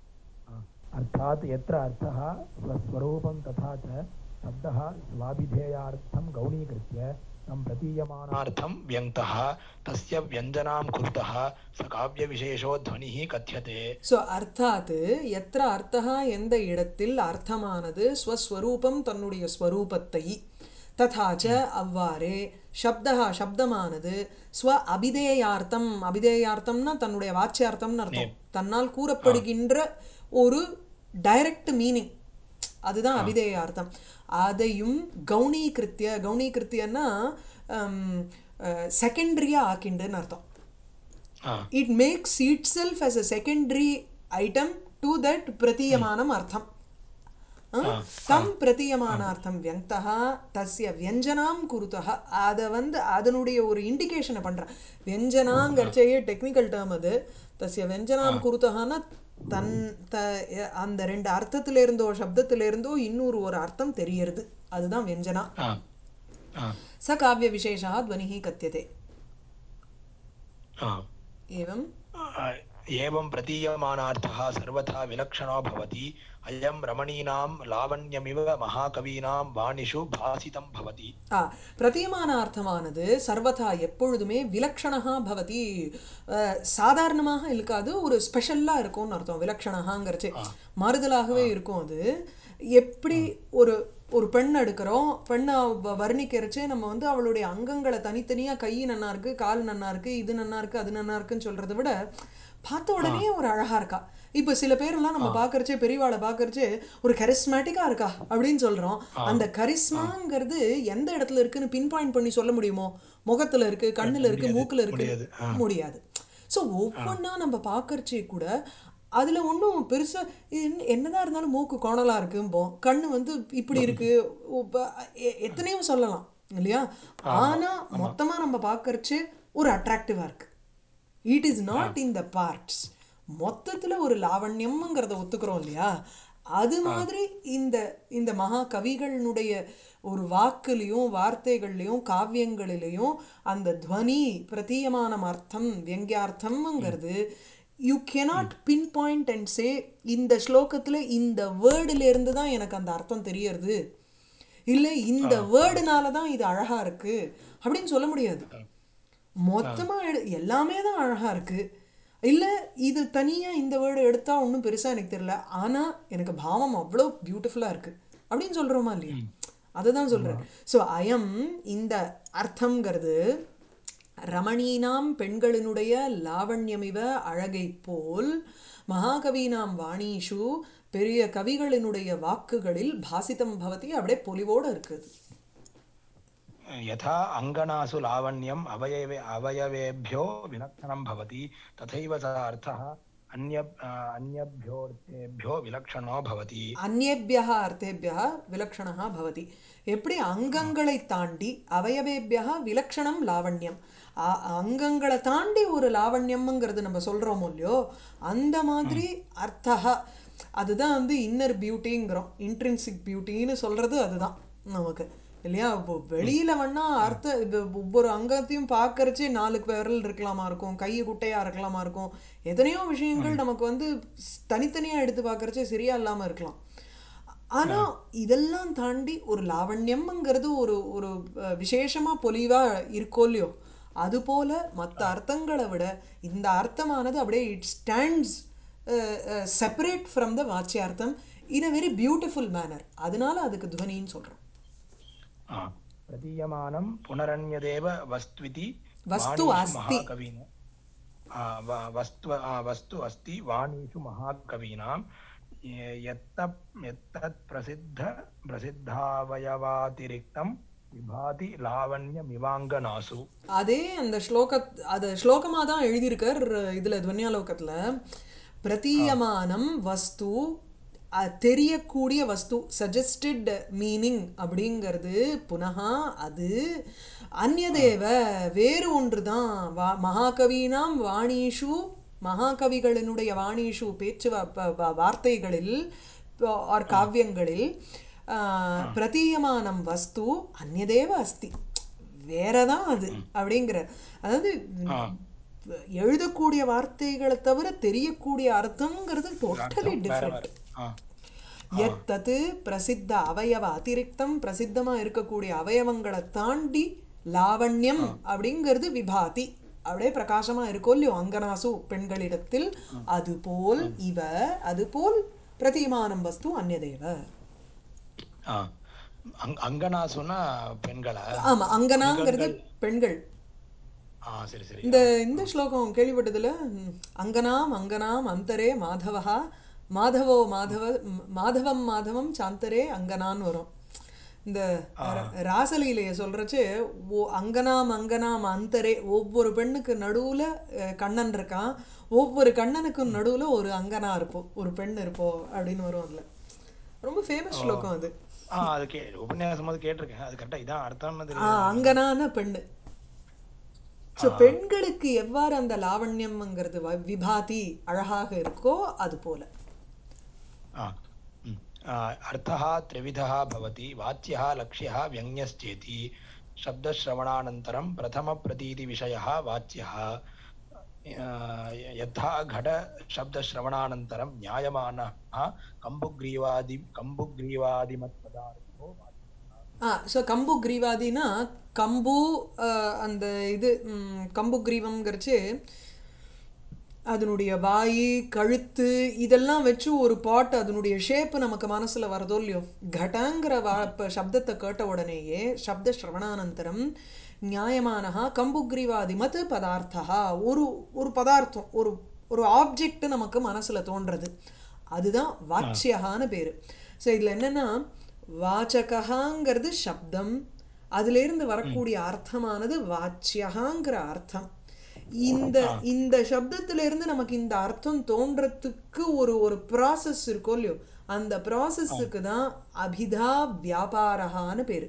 अर्थात् यत्र अर्थः स्वस्वरूपं तथा च शब्दः स्वाभिधेयार्थं गौणीकृत्य तं प्रतीयमानार्थं व्यङ्क्तः तस्य व्यञ्जनां कुरुतः स काव्यविशेषो ध्वनिः कथ्यते ஸோ அர்த்தாத்து எத்திர அர்த்தா எந்த இடத்தில் அர்த்தமானது ஸ்வஸ்வரூபம் தன்னுடைய ஸ்வரூபத்தை ததாச்ச அவ்வாறே சப்தா சப்தமானது ஸ்வ அபிதேயார்த்தம் அபிதேயார்த்தம்னா தன்னுடைய வாச்சியார்த்தம்னு அர்த்தம் தன்னால் கூறப்படுகின்ற ஒரு டைரக்ட் மீனிங் அதுதான் அபிதேயார்த்தம் அதையும் கவுனீகிருத்திய கவுனீகிருத்தியன்னா செகண்டரியாக ஆக்கிண்டுன்னு அர்த்தம் ஆ, it makes itself as a secondary item to that பிரதீயமானம் அர்த்தம் தம் பிரதீயமானார்த்தம் வியங்தः தஸ்ய வியஞ்சனாம் குருத்தः அதை வந்து அதனுடைய ஒரு இண்டிகேஷனை பண்ணுறான் வியஞ்சனாங்கிறச்சையே டெக்னிக்கல் டேர்ம் அது தஸ்ய வியஞ்சனாம் குருத்தகன்னா தன் த அந்த ரெண்டு அர்த்தத்துல இருந்தோ சப்தத்துல இருந்தோ இன்னொரு ஒரு அர்த்தம் தெரியறது அதுதான் வியஞ்சனா ஆ, ஆ, ச காவிய விசேஷா துவனிः கத்தியதே ஆ. एवं आ, एवं प्रतीयमानार्थः सर्वथा विलक्षणो भवति अयं रमणीनां लावण्यमिव महाकवीनां वाणिषु भासितं भवति ஆ பிரதீயமான அர்த்தமானது சர்வதா எப்பொழுதுமே விலக்ஷணா பவதி அஹ், சாதாரணமாக இருக்காது ஒரு ஸ்பெஷலாக இருக்கும்னு அர்த்தம் விலக்ஷணகாங்கிறச்சு மாறுதலாகவே இருக்கும் அது எப்படி ஒரு ஒரு பெண் எடுக்கிறோம் பெண்ணை வ- வர்ணிக்கிறச்சு நம்ம வந்து அவளுடைய அங்கங்களை தனித்தனியாக கை நன்னா இருக்கு கால் நன்னா இருக்கு இது நன்னா இருக்கு அது நன்னா இருக்குன்னு சொல்றதை விட பார்த்த உடனே ஒரு அழகா இருக்கா இப்போ சில பேரெல்லாம் நம்ம பார்க்கறச்சே பெரியவாளை பார்க்கறச்சே ஒரு கரிஸ்மேட்டிக்கா இருக்கா அப்படின்னு சொல்றோம் அந்த கரிஸ்மாங்கிறது எந்த இடத்துல இருக்குன்னு பின் பாயிண்ட் பண்ணி சொல்ல முடியுமோ முகத்துல இருக்கு கண்ணுல இருக்கு மூக்குல இருக்கு முடியாது. ஆ. முடியாது ஸோ ஒவ்வொன்றா நம்ம பார்க்கறச்சே கூட அதுல ஒன்றும் பெருசா இது என்ன- என்னதான் இருந்தாலும் மூக்கு கோணலா இருக்கும்போம் கண்ணு வந்து இப்படி இருக்கு ஓ, ப- எ- எத்தனையோ சொல்லலாம் இல்லையா ஆனா மொத்தமா நம்ம பார்க்கறச்சே ஒரு அட்ராக்டிவா இருக்கு it is not in the parts மொத்தத்துல ஒரு லாவண்யம்ங்கிறத ஒத்துக்கிறோம் இல்லையா அது மாதிரி இந்த இந்த மகா கவிகளினுடைய ஒரு வாக்குலையும் வார்த்தைகள்லையும் காவியங்களிலையும் அந்த துவனி பிரதீயமான அர்த்தம் வியங்கியார்த்தம்ங்கிறது you cannot pinpoint and say இந்த ஸ்லோகத்துல இந்த வேர்டுல இருந்து தான் எனக்கு அந்த அர்த்தம் தெரியறது இல்லை இந்த வேர்டுனால தான் இது அழகா இருக்கு அப்படின்னு சொல்ல முடியாது மொத்தமா எடு- எல்லாமே தான் அழகா இருக்கு இல்ல இது தனியா இந்த வேர்டு எடுத்தா ஒன்றும் பெருசா எனக்கு தெரியல ஆனா எனக்கு பாவம் அவ்வளோ பியூட்டிஃபுல்லா இருக்கு அப்படின்னு சொல்றோமா இல்லையா அதுதான் சொல்றேன் ஸோ அயம் இந்த அர்த்தம்ங்கிறது ரமணீனாம் பெண்களினுடைய லாவண்யமிவ அழகை போல் மகாகவீனாம் வாணீஷு பெரிய கவிகளினுடைய வாக்குகளில் பாசிதம் பவதி அப்படியே பொலிவோடு இருக்குது यथा अङ्गनासु लावण्यम् अवयवे अवयवेभ्यो विलक्षणं भवति तथैव स अर्थः अन्य आ, अन्यभ्योऽर्थेभ्यो विलक्षणो भवति அந்நேபியா அர்த்தேபியா விலக்ஷணா பவதி எப்படி அங்கங்களை தாண்டி அவயவேபியா விலக்ஷணம் லாவண்யம் அ- அங்கங்களை தாண்டி ஒரு லாவண்யம்ங்கிறது நம்ம சொல்றோமோ இல்லையோ அந்த மாதிரி அர்த்தா அதுதான் வந்து இன்னர் பியூட்டிங்கிறோம் இன்ட்ரின்சிக் பியூட்டின்னு சொல்றது அதுதான் நமக்கு இல்லையா இப்போ வெளியில வேணா அர்த்த இப்போ ஒவ்வொரு அங்கத்தையும் பார்க்கறச்சே நாலு விரல் இருக்கலாமா இருக்கும் கை குட்டையா இருக்கலாமா இருக்கும் எத்தனையோ விஷயங்கள் நமக்கு வந்து ஸ்- தனித்தனியா எடுத்து பார்க்கறச்சே சரியா இல்லாம இருக்கலாம் ஆனா இதெல்லாம் தாண்டி ஒரு லாவண்யம்ங்கிறது ஒரு ஒரு அஹ், விசேஷமா பொலிவா இருக்கோ இல்லையோ அது போல மற்ற அர்த்தங்களை விட இந்த அர்த்தமானது அப்படியே it stands separate from the வாச்சியார்த்தம் in a very beautiful manner அதனால அதுக்கு துவனின்னு சொல்றோம் आ, प्रतीयमानं पुनरन्यदेव वस्त्विति वस्तु वाणीषु अस्ति। महाकवीन आ, व- वस्तु आ, वस्तु अस्ति वाणीषु महाकवीनां ये- यत्त यत्तत् प्रसिद्ध प्रसिद्धावयवातिरिक्तं विभाति लावण्यमिवाङ्गनासु அதே அந்த ஸ்லோக அது ஸ்லோகமாக தான் எழுதியிருக்கார் இதுல துவன்யாலோகத்துல பிரதீயமானம் வஸ்து அ- தெரியக்கூடிய வஸ்து சஜஸ்டட் மீனிங் அப்படிங்கிறது புனகா அது அந்நதேவ வேறு ஒன்று தான் வா மகாகவீனாம் வாணீஷு மகாகவிகளினுடைய வாணீஷு பேச்சு வா- ப- வா- வார்த்தைகளில் ஆர் காவியங்களில் ஆ, பிரதீயமானம் வஸ்து அந்நதேவ அஸ்தி வேறதான் அது அப்படிங்கிற அதாவது ஆ. எழுதக்கூடிய வார்த்தைகளை தவிர தெரியக்கூடிய அர்த்தம்ங்கிறது டோட்டலி வேற டிஃப்ரெண்ட் வேற ஆ எத்தது பிரசித்த அவயவ அதிரிக்தம் பிரசித்தமா இருக்கக்கூடிய அவயவங்களை தாண்டி லாவண்யம் அப்படிங்கிறது விபாதி அப்படியே பிரகாசமா இருக்கோ இல்லையோ அங்கனாசு பெண்களிடத்தில் அதுபோல் இவ அதுபோல் பிரதிமானம் வஸ்து அந்நதேவ ஆ அங் அங்கனா சொன்னா பெண்களா ஆமா அங்கனாங்கிறது பெண்கள் ஆ சரி சரி இந்த இந்த ஸ்லோகம் கேள்விப்பட்டதுல ம், அங்கனாம் அங்கனாம் அந்தரே மாதவஹா மாதவோ மாதவ ம், மாதவம் மாதவம் சாந்தரே அங்கனான்னு வரும் இந்த ர- ராசலீலைய சொல்றச்சு ஓ அங்கனாம் அங்கனாம் அந்தரே ஒவ்வொரு பெண்ணுக்கு நடுவுல அஹ், கண்ணன் இருக்கான் ஒவ்வொரு கண்ணனுக்கும் நடுவுல ஒரு அங்கனா இருப்போம் ஒரு பெண் இருப்போம் அப்படின்னு வரும் அதுல ரொம்ப ஃபேமஸ் ஸ்லோகம் அது ஆ அது கே உபன்யாசம் போது கேட்டிருக்கேன் அது கரெக்டா இதான் அர்த்தம்னு ஆ தெரியும் அங்கனான பெண்ணு ஸோ பெண்களுக்கு எவ்வாறு அந்த லாவண்யம்ங்கிறது வ- விபாதி அழகாக இருக்கோ அது போல आ, म्, आ, अर्थः त्रिविधः भवति वाच्यः लक्ष्यः व्यङ्ग्यश्चेति शब्दश्रवणानन्तरं प्रथमप्रतीतिविषयः वाच्यः आ, यथा घटशब्दश्रवणानन्तरं ज्ञायमानः कम्बुग्रीवादि कम्बुग्रीवादिमत्पदार्थो वाच्यः ஆ ஸோ கம்பு கிரீவாதினா கம்பு அஹ், அந்த இது ம், கம்பு கிரீவம்ங்கிறச்சு அதனுடைய வாய் கழுத்து இதெல்லாம் வச்சு ஒரு பாட் அதனுடைய ஷேப் நமக்கு மனசுல வரதோ இல்லையோ கடங்கிற வா இப்போ சப்தத்தை கேட்ட உடனேயே சப்த ஸ்ரவணானந்தரம் நியாயமானஹா கம்புக்ரீவாதிமத் பதார்த்தா ஒரு ஒரு பதார்த்தம் ஒரு ஒரு ஆப்ஜெக்ட் நமக்கு மனசுல தோன்றது அதுதான் வாச்சியகான்னு பேரு ஸோ இதுல என்னன்னா வாச்சகங்கிறது சப்தம் அதிலிருந்து வரக்கூடிய அர்த்தமானது வாச்சியகாங்கிற அர்த்தம் இந்த இந்த சப்தத்திலிருந்து நமக்கு இந்த அர்த்தம் தோன்றத்துக்கு ஒரு ஒரு ப்ராசஸ் இருக்கோ இல்லையோ அந்த ப்ராசஸ்ஸுக்கு தான் அபிதா வியாபாரகான்னு பேரு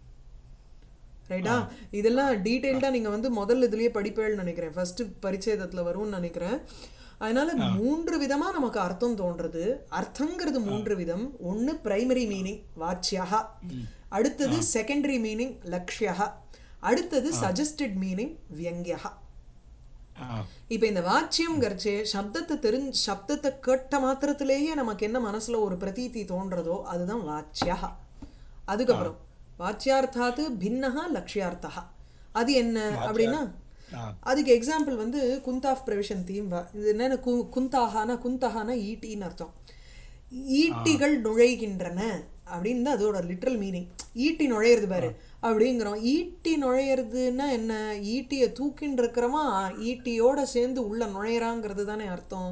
ரைட்டா இதெல்லாம் டீட்டெயில்டாக நீங்கள் வந்து முதல் இதுலயே படிப்பேன்னு நினைக்கிறேன் ஃபர்ஸ்ட் பரிச்சேதத்தில் வரும்னு நினைக்கிறேன் அதனால மூன்று விதமா நமக்கு அர்த்தம் தோன்றது அர்த்தங்கிறது மூன்று விதம் ஒன்று பிரைமரி மீனிங் வாச்சியா அடுத்தது செகண்டரி மீனிங் லக்ஷ்யா அடுத்தது சஜஸ்டட் மீனிங் வியங்கியா आ, இப்போ இந்த வாச்சியம்ங்கிறச்சே சப்தத்தை தெரிஞ்ச சப்தத்தை கேட்ட மாத்திரத்திலேயே நமக்கு என்ன மனசுல ஒரு பிரதீதி தோன்றதோ அதுதான் வாச்சியா அதுக்கப்புறம் வாச்சியார்த்தாத்து பின்னஹா லக்ஷ்யார்த்தா அது என்ன அப்படின்னா आ, அதுக்கு எக்ஸாம்பிள் வந்து குந்தாஃப் பிரவிஷன் தீம் இது என்னன்னு கு குந்தாகானா குந்தகானா ஈட்டின்னு அர்த்தம் ஈட்டிகள் நுழைகின்றன அப்படின்னு தான் அதோட லிட்ரல் மீனிங் ஈட்டி நுழையிறது பாரு அப்படிங்கிறோம் ஈட்டி நுழையிறதுன்னா என்ன ஈட்டியை தூக்கின்னு இருக்கிறவன் ஈட்டியோட சேர்ந்து உள்ள நுழையிறாங்கிறது தானே அர்த்தம்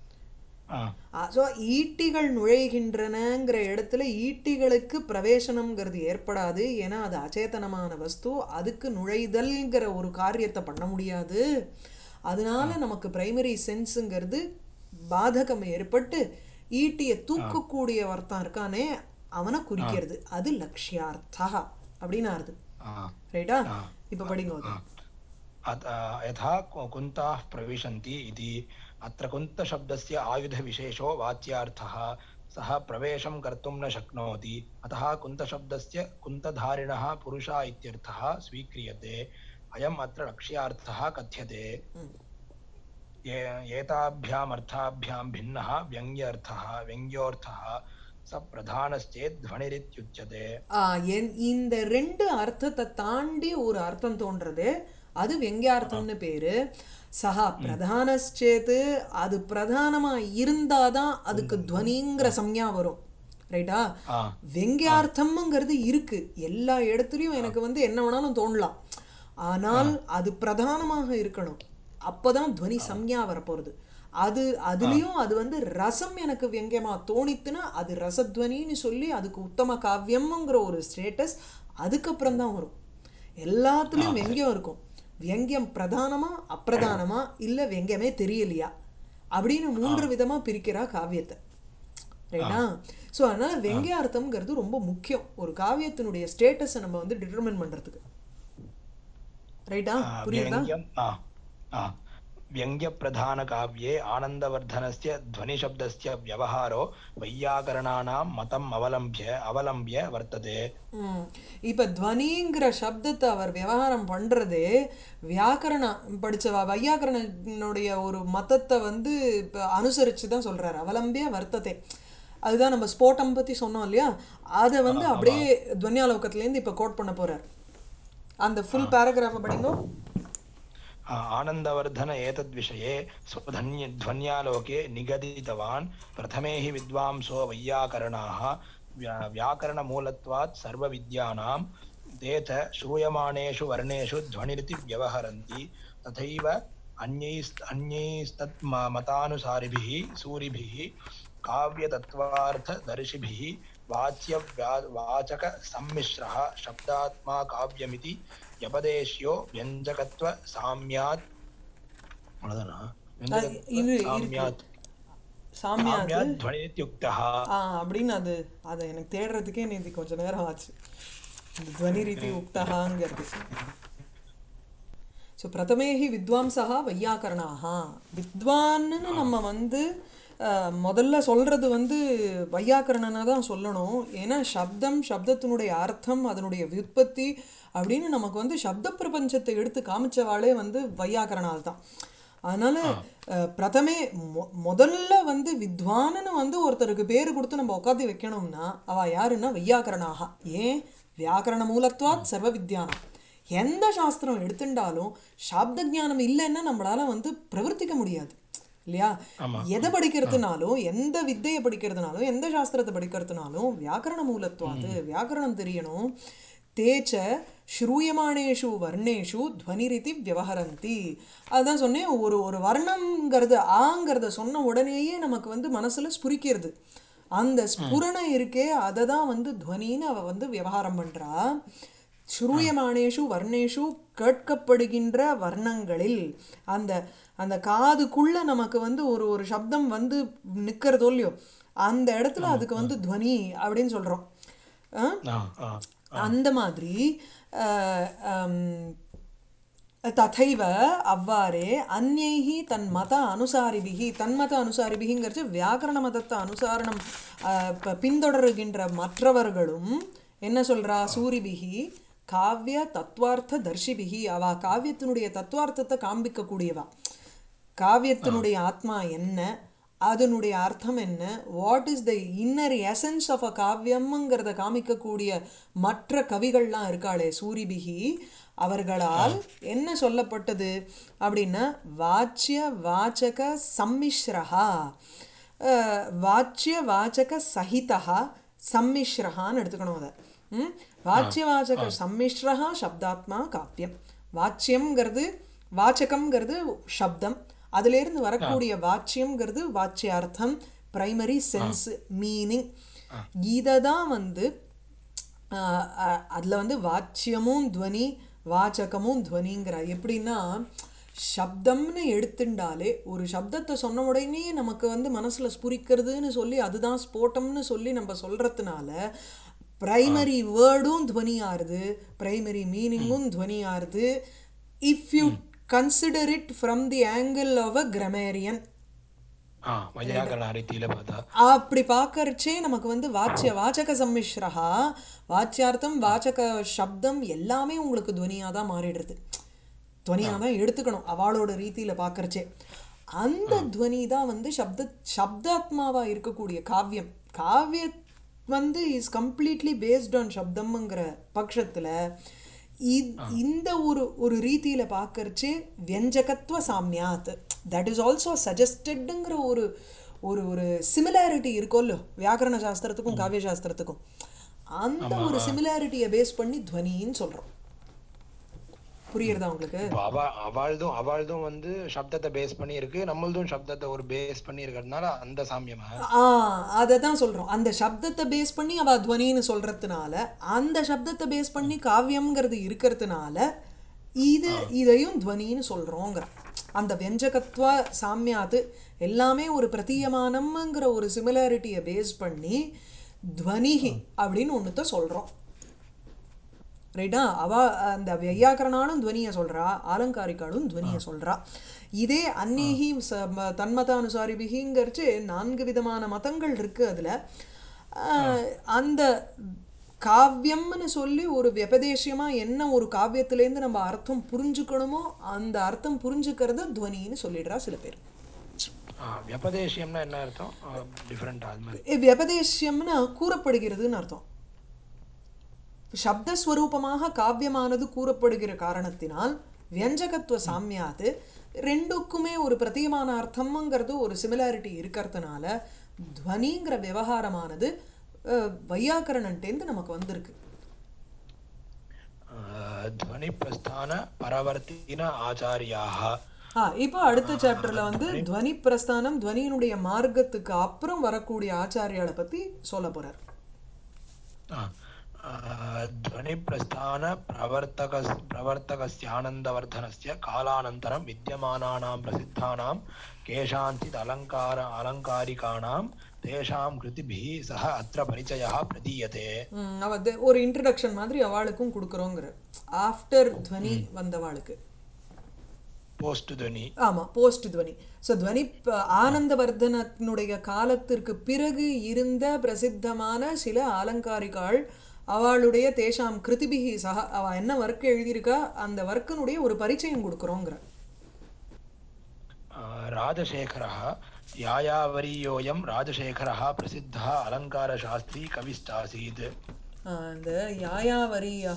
आ, ஸோ ஈட்டிகள் நுழைகின்றனங்கிற இடத்துல ஈட்டிகளுக்கு பிரவேசனம்ங்கிறது ஏற்படாது ஏன்னா அது அச்சேதனமான வஸ்து அதுக்கு நுழைதல்ங்கிற ஒரு காரியத்தை பண்ண முடியாது அதனால நமக்கு பிரைமரி சென்ஸுங்கிறது பாதகம் ஏற்பட்டு ஈட்டியை தூக்கக்கூடிய ஒருத்தன் இருக்கானே அவனை குறிக்கிறது அது லக்ஷ்யார்த்தா அப்படின்னு ஆறுது आ, ரைட்டா ஆ. இப்போ படிங்க அது अत- यथा कु- कुन्ताः प्रविशन्ति इति अत्र कुन्तशब्दस्य आयुधविशेषो वाच्यार्थः सः प्रवेशं कर्तुं न शक्नोति अतः कुन्तशब्दस्य कुन्तधारिणः पुरुषा इत्यर्थः स्वीक्रियते अयम् अत्र लक्ष्यार्थः कथ्यते ये- एताभ्यामर्थाभ्यां भिन्नः व्यङ्ग्यर्थः व्यङ्ग्योऽर्थः स प्रधानश्चेत् ध्वनिरित्युच्यते ஆ, என்- இந்த ரெண்டு அர்த்தத்தை தாண்டி ஒரு அர்த்தம் தோன்றது அது வெங்கியார்த்தம்னு பேரு சஹா பிரதானச்சேத்து அது பிரதானமா இருந்தாதான் அதுக்கு துவனிங்கிற சம்யா வரும் ரைட்டா ஆ வெங்கியார்த்தம்ங்கிறது இருக்கு எல்லா இடத்துலயும் எனக்கு வந்து என்ன வேணாலும் தோணலாம் ஆனால் அது பிரதானமாக இருக்கணும் அப்பதான் துவனி சம்யா வரப்போறது அது அதுலயும் அது வந்து ரசம் எனக்கு வெங்கியமா தோணித்துன்னா அது ரசத்வனின்னு சொல்லி அதுக்கு உத்தம காவியம்ங்கிற ஒரு ஸ்டேட்டஸ் அதுக்கப்புறம் தான் வரும் எல்லாத்துலயும் வெங்கியம் இருக்கும் வெங்கியம் பிரதானமா அப்பிரதானமா இல்ல வெங்கியமே தெரியலையா அப்படின்னு மூன்று விதமா பிரிக்கிறா காவியத்தை ரைட்டா ஸோ அதனால வெங்கியார்த்தம்ங்கிறது ரொம்ப முக்கியம் ஒரு காவியத்தினுடைய ஸ்டேட்டஸை நம்ம வந்து டிட்டர்மின் பண்றதுக்கு ரைட்டா புரியுதா व्यङ्ग्यम् आ आ व्यङ्ग्यप्रधानकाव्ये आनन्दवर्धनस्य ध्वनिशब्दस्य व्यवहारो वैयाकरणानां मतम् अवलम्ब्य अवलम्ब्य वर्तते ம். இப்ப துவனிங்கிற சப்தத்தை அவர் விவகாரம் பண்றதே வியாக்கரணம் படிச்ச வையாக்கரனுடைய ஒரு மதத்தை வந்து இப்ப அனுசரிச்சு தான் சொல்றாரு அவலம்பிய வர்த்தத்தை அதுதான் நம்ம ஸ்போட்டம் பத்தி சொன்னோம் இல்லையா அதை வந்து அப்படியே துவன்யாலோகத்திலேருந்து இப்ப கோட் பண்ண போறார் அந்த ஃபுல் பேராகிராஃபை படிங்கோ आ, आनन्दवर्धन एतद्विषये स्वधन्य ध्वन्यालोके निगदितवान् प्रथमे हि विद्वांसो वैयाकरणाः व्या- व्याकरणमूलत्वात् सर्वविद्यानां ते च श्रूयमाणेषु वर्णेषु ध्वनिरिति व्यवहरन्ति तथैव अन्यैस्त अन्यैस्तत् म- मतानुसारिभिः सूरिभिः काव्यतत्त्वार्थदर्शिभिः वाच्यव्या वाचकसम्मिश्रः शब्दात्मा काव्यमिति व्यपदेश्यो व्यञ्जकत्वसाम्यात् அவ்வளவுதானா? அது இது இருக்கு சாமியாத் சாமியாத்து சாமியாத் ध्वनित्युक्तः ஆ அப்படின்னு அது அதை எனக்கு தேடுறதுக்கே நேற்று கொஞ்ச நேரம் ஆச்சு இந்த துவனி ரீதி உக்தகாங்கிறது ஸோ பிரதமேஹி வித்வாம்சா வையாக்கரணாக வித்வான்னு நம்ம வந்து அஹ், முதல்ல சொல்றது வந்து வையாக்கரணனை தான் சொல்லணும் ஏன்னா சப்தம் சப்தத்தினுடைய அர்த்தம் அதனுடைய வியுற்பத்தி அப்படின்னு நமக்கு வந்து சப்த பிரபஞ்சத்தை எடுத்து காமிச்சவாளே வந்து வையாக்கரணால் தான் அதனால அஹ், பிரதமே மொ- முதல்ல வந்து வித்வான்னு வந்து ஒருத்தருக்கு பேர் கொடுத்து நம்ம உட்காந்து வைக்கணும்னா அவ யாருன்னா வையாக்கரணாக ஏன் வியாக்கரண மூலத்வாத் சர்வ வித்யானம் எந்த சாஸ்திரம் எடுத்துட்டாலும் சாப்த ஞானம் இல்லைன்னா நம்மளால வந்து பிரவர்த்திக்க முடியாது இல்லையா எதை படிக்கிறதுனாலும் எந்த வித்தையை படிக்கிறதுனாலும் எந்த சாஸ்திரத்தை படிக்கிறதுனாலும் வியாக்கரண மூலத்துவாது வியாக்கரணம் தெரியணும் தேச்ச ஸ்ரூயமானேஷு வர்ணேஷு துவனிரிதி வியவஹரந்தி அதுதான் சொன்னேன் ஒரு ஒரு வர்ணம்ங்கிறது ஆங்கிறத சொன்ன உடனேயே நமக்கு வந்து மனசுல ஸ்புரிக்கிறது அந்த ஸ்புரணை இருக்கே அதை தான் வந்து துவனின்னு அவ வந்து விவகாரம் பண்றா ஸ்ரூயமானேஷு வர்ணேஷு கேட்கப்படுகின்ற வர்ணங்களில் அந்த அந்த காதுக்குள்ள நமக்கு வந்து ஒரு ஒரு சப்தம் வந்து நிக்கிறதோ இல்லையோ அந்த இடத்துல அதுக்கு வந்து துவனி அப்படின்னு சொல்றோம் ஆ? ஆ, ஆ. அந்த மாதிரி அஹ், ஹம், ததைவ அவ்வாறே அந்நைஹி தன் மத அனுசாரிபிகி தன்மத அனுசாரிபிகிங்கிறது வியாக்கரண மதத்தை அனுசாரணம் அஹ், ப- பின்தொடருகின்ற மற்றவர்களும் என்ன சொல்றா சூரிபிகி காவிய தத்துவார்த்த தர்ஷிபிகி அவ காவியத்தினுடைய தத்துவார்த்தத்தை காண்பிக்கக்கூடியவா காவியத்தினுடைய ஆத்மா என்ன அதனுடைய அர்த்தம் என்ன what is the inner essence of a காவியம்ங்கிறத காமிக்கக்கூடிய மற்ற கவிகள்லாம் இருக்காளே சூரிபிகி அவர்களால் என்ன சொல்லப்பட்டது அப்படின்னா வாச்சிய வாச்சக சம்மிஸ்ரஹா அஹ், வாச்சிய வாச்சக சகிதா சம்மிஸ்ரஹான்னு எடுத்துக்கணும் அதை ம்? வாச்சிய வாச்சக சம்மிஸ்ரஹா சப்தாத்மா காப்பியம் வாச்சியம்ங்கிறது வாச்சகம்ங்கிறது சப்தம் அதிலிருந்து வரக்கூடிய வாச்சியம்ங்கிறது வாச்சியார்த்தம் பிரைமரி சென்ஸ் மீனிங் இதை தான் வந்து ஆஹ் அஹ் அதுல வந்து வாச்சியமும் துவனி வாச்சகமும் துவனிங்கிற எப்படின்னா சப்தம்னு எடுத்துட்டாலே ஒரு சப்தத்தை சொன்ன உடனே நமக்கு வந்து மனசுல ஸ்புரிக்கிறதுன்னு சொல்லி அதுதான் ஸ்போட்டம்னு சொல்லி நம்ம சொல்றதுனால பிரைமரி வேர்டும் துவனியாருது பிரைமரி மீனிங்கும் துவனியாருது if you consider it from the angle of a grammarian ah வையாகரண ரீதியில பார்த்தா அப்படி பார்க்கறச்சே நமக்கு வந்து வாச்சிய வாச்சக சம்மிஸ்ரஹா வாச்சியார்த்தம் வாச்சக சப்தம் எல்லாமே உங்களுக்கு துவனியாக தான் மாறிடுறது துவனியாக தான் எடுத்துக்கணும் அவளோட ரீதியில் பார்க்கறச்சே அந்த துவனி தான் வந்து சப்த சப்தாத்மாவாக இருக்கக்கூடிய காவியம் காவிய வந்து இஸ் கம்ப்ளீட்லி பேஸ்ட் ஆன் சப்தம்ங்கிற பட்சத்தில் இந்த ஒரு ஒரு ரீதியில் பார்க்கறச்சே வியஞ்சகத்துவ சாமியாத் தட் இஸ் ஆல்சோ சஜஸ்டடுங்கிற ஒரு ஒரு ஒரு சிமிலாரிட்டி இருக்கும்ல வியாக்கரண சாஸ்திரத்துக்கும் காவிய சாஸ்திரத்துக்கும் அந்த ஒரு சிமிலாரிட்டியை பேஸ் பண்ணி துவனின்னு சொல்கிறோம் புரியுறதா உங்களுக்கு இப்போ அவ அவள்தும் அவள்தும் வந்து சப்தத்தை பேஸ் பண்ணி இருக்கு நம்மளதும் சப்தத்தை ஒரு பேஸ் பண்ணி இருக்கிறதுனால அந்த சாமியமா ஆ அதை தான் சொல்கிறோம் அந்த சப்தத்தை பேஸ் பண்ணி அவள் துவனின்னு சொல்கிறதுனால அந்த சப்தத்தை பேஸ் பண்ணி காவியம்ங்கிறது இருக்கிறதுனால இது இதையும் துவனின்னு சொல்கிறோங்கிற அந்த வெஞ்சகத்துவ சாமியாத்து எல்லாமே ஒரு பிரதீயமானம்ங்கிற ஒரு சிமிலாரிட்டியை பேஸ் பண்ணி துவனிஹி அப்படின்னு ஒன்றுத்த சொல்கிறோம் ரைட்டா அவ அந்த வையாக்கரனாலும் துவனியை சொல்கிறா ஆலங்காரிக்காலும் துவனியை சொல்கிறா இதே அந்நேகி ச ம- தன்மதானுசாரிபிகிங்கிறச்சு நான்கு விதமான மதங்கள் இருக்குது அதில் அந்த காவியம்னு சொல்லி ஒரு வியபதேசியமாக என்ன ஒரு காவியத்திலேருந்து நம்ம அர்த்தம் புரிஞ்சுக்கணுமோ அந்த அர்த்தம் புரிஞ்சுக்கிறத துவனின்னு சொல்லிடுறா சில பேர் ஆ, வியபதேசியம்னா என்ன அர்த்தம் டிஃப்ரெண்ட் அது மாதிரி இ- வியபதேசியம்னா கூறப்படுகிறதுன்னு அர்த்தம் சப்தஸ்வரூபமாக காவியமானது கூறப்படுகிற காரணத்தினால் வியஞ்சகத்துவ சாமியாது ரெண்டுக்குமே ஒரு பிரத்தியமான அர்த்தம்ங்கிறது ஒரு சிமிலாரிட்டி இருக்கிறதுனால துவனிங்கிற விவகாரமானது அஹ், வையாக்கரணன்ட்டேந்து நமக்கு வந்திருக்கு துவனி பிரஸ்தான பரவர்த்தின ஆச்சாரியாக ஆ இப்போ அடுத்த சாப்டர்ல வந்து துவனி பிரஸ்தானம் துவனியினுடைய மார்க்கத்துக்கு அப்புறம் வரக்கூடிய ஆச்சாரியால பத்தி சொல்ல போறார் ध्वनिप्रस्थान प्रवर्तक प्रवर्तकस्यानन्दवर्धनस्य कालानन्तरं विद्यमानानां प्रसिद्धानां केषाञ्चित् अलङ्कार अलङ्कारिकाणां तेषां कृतिभिः सह अत्र परिचयः प्रदीयते ம், அவ அது ஒரு இன்ட்ரடக்ஷன் மாதிரி அவளுக்கும் கொடுக்குறோங்கிற ஆஃப்டர் துவனி வந்தவாளுக்கு पोस्ट् ध्वनि ஆமாம் போஸ்ட் துவனி ஸோ துவனி ப- ஆனந்தவர்தனனுடைய காலத்திற்கு பிறகு இருந்த பிரசித்தமான சில அலங்காரிகாள் அவளுடைய தேஷாம் கிருதிபிகி சக அவ என்ன ஒர்க் எழுதியிருக்கா அந்த ஒர்க்கினுடைய ஒரு பரிச்சயம் கொடுக்குறோங்கிற राजशेखरः यायावरीयोऽयं राजशेखरः प्रसिद्धः अलङ्कारशास्त्री कविश्चासीत् அந்த யாயாவரியா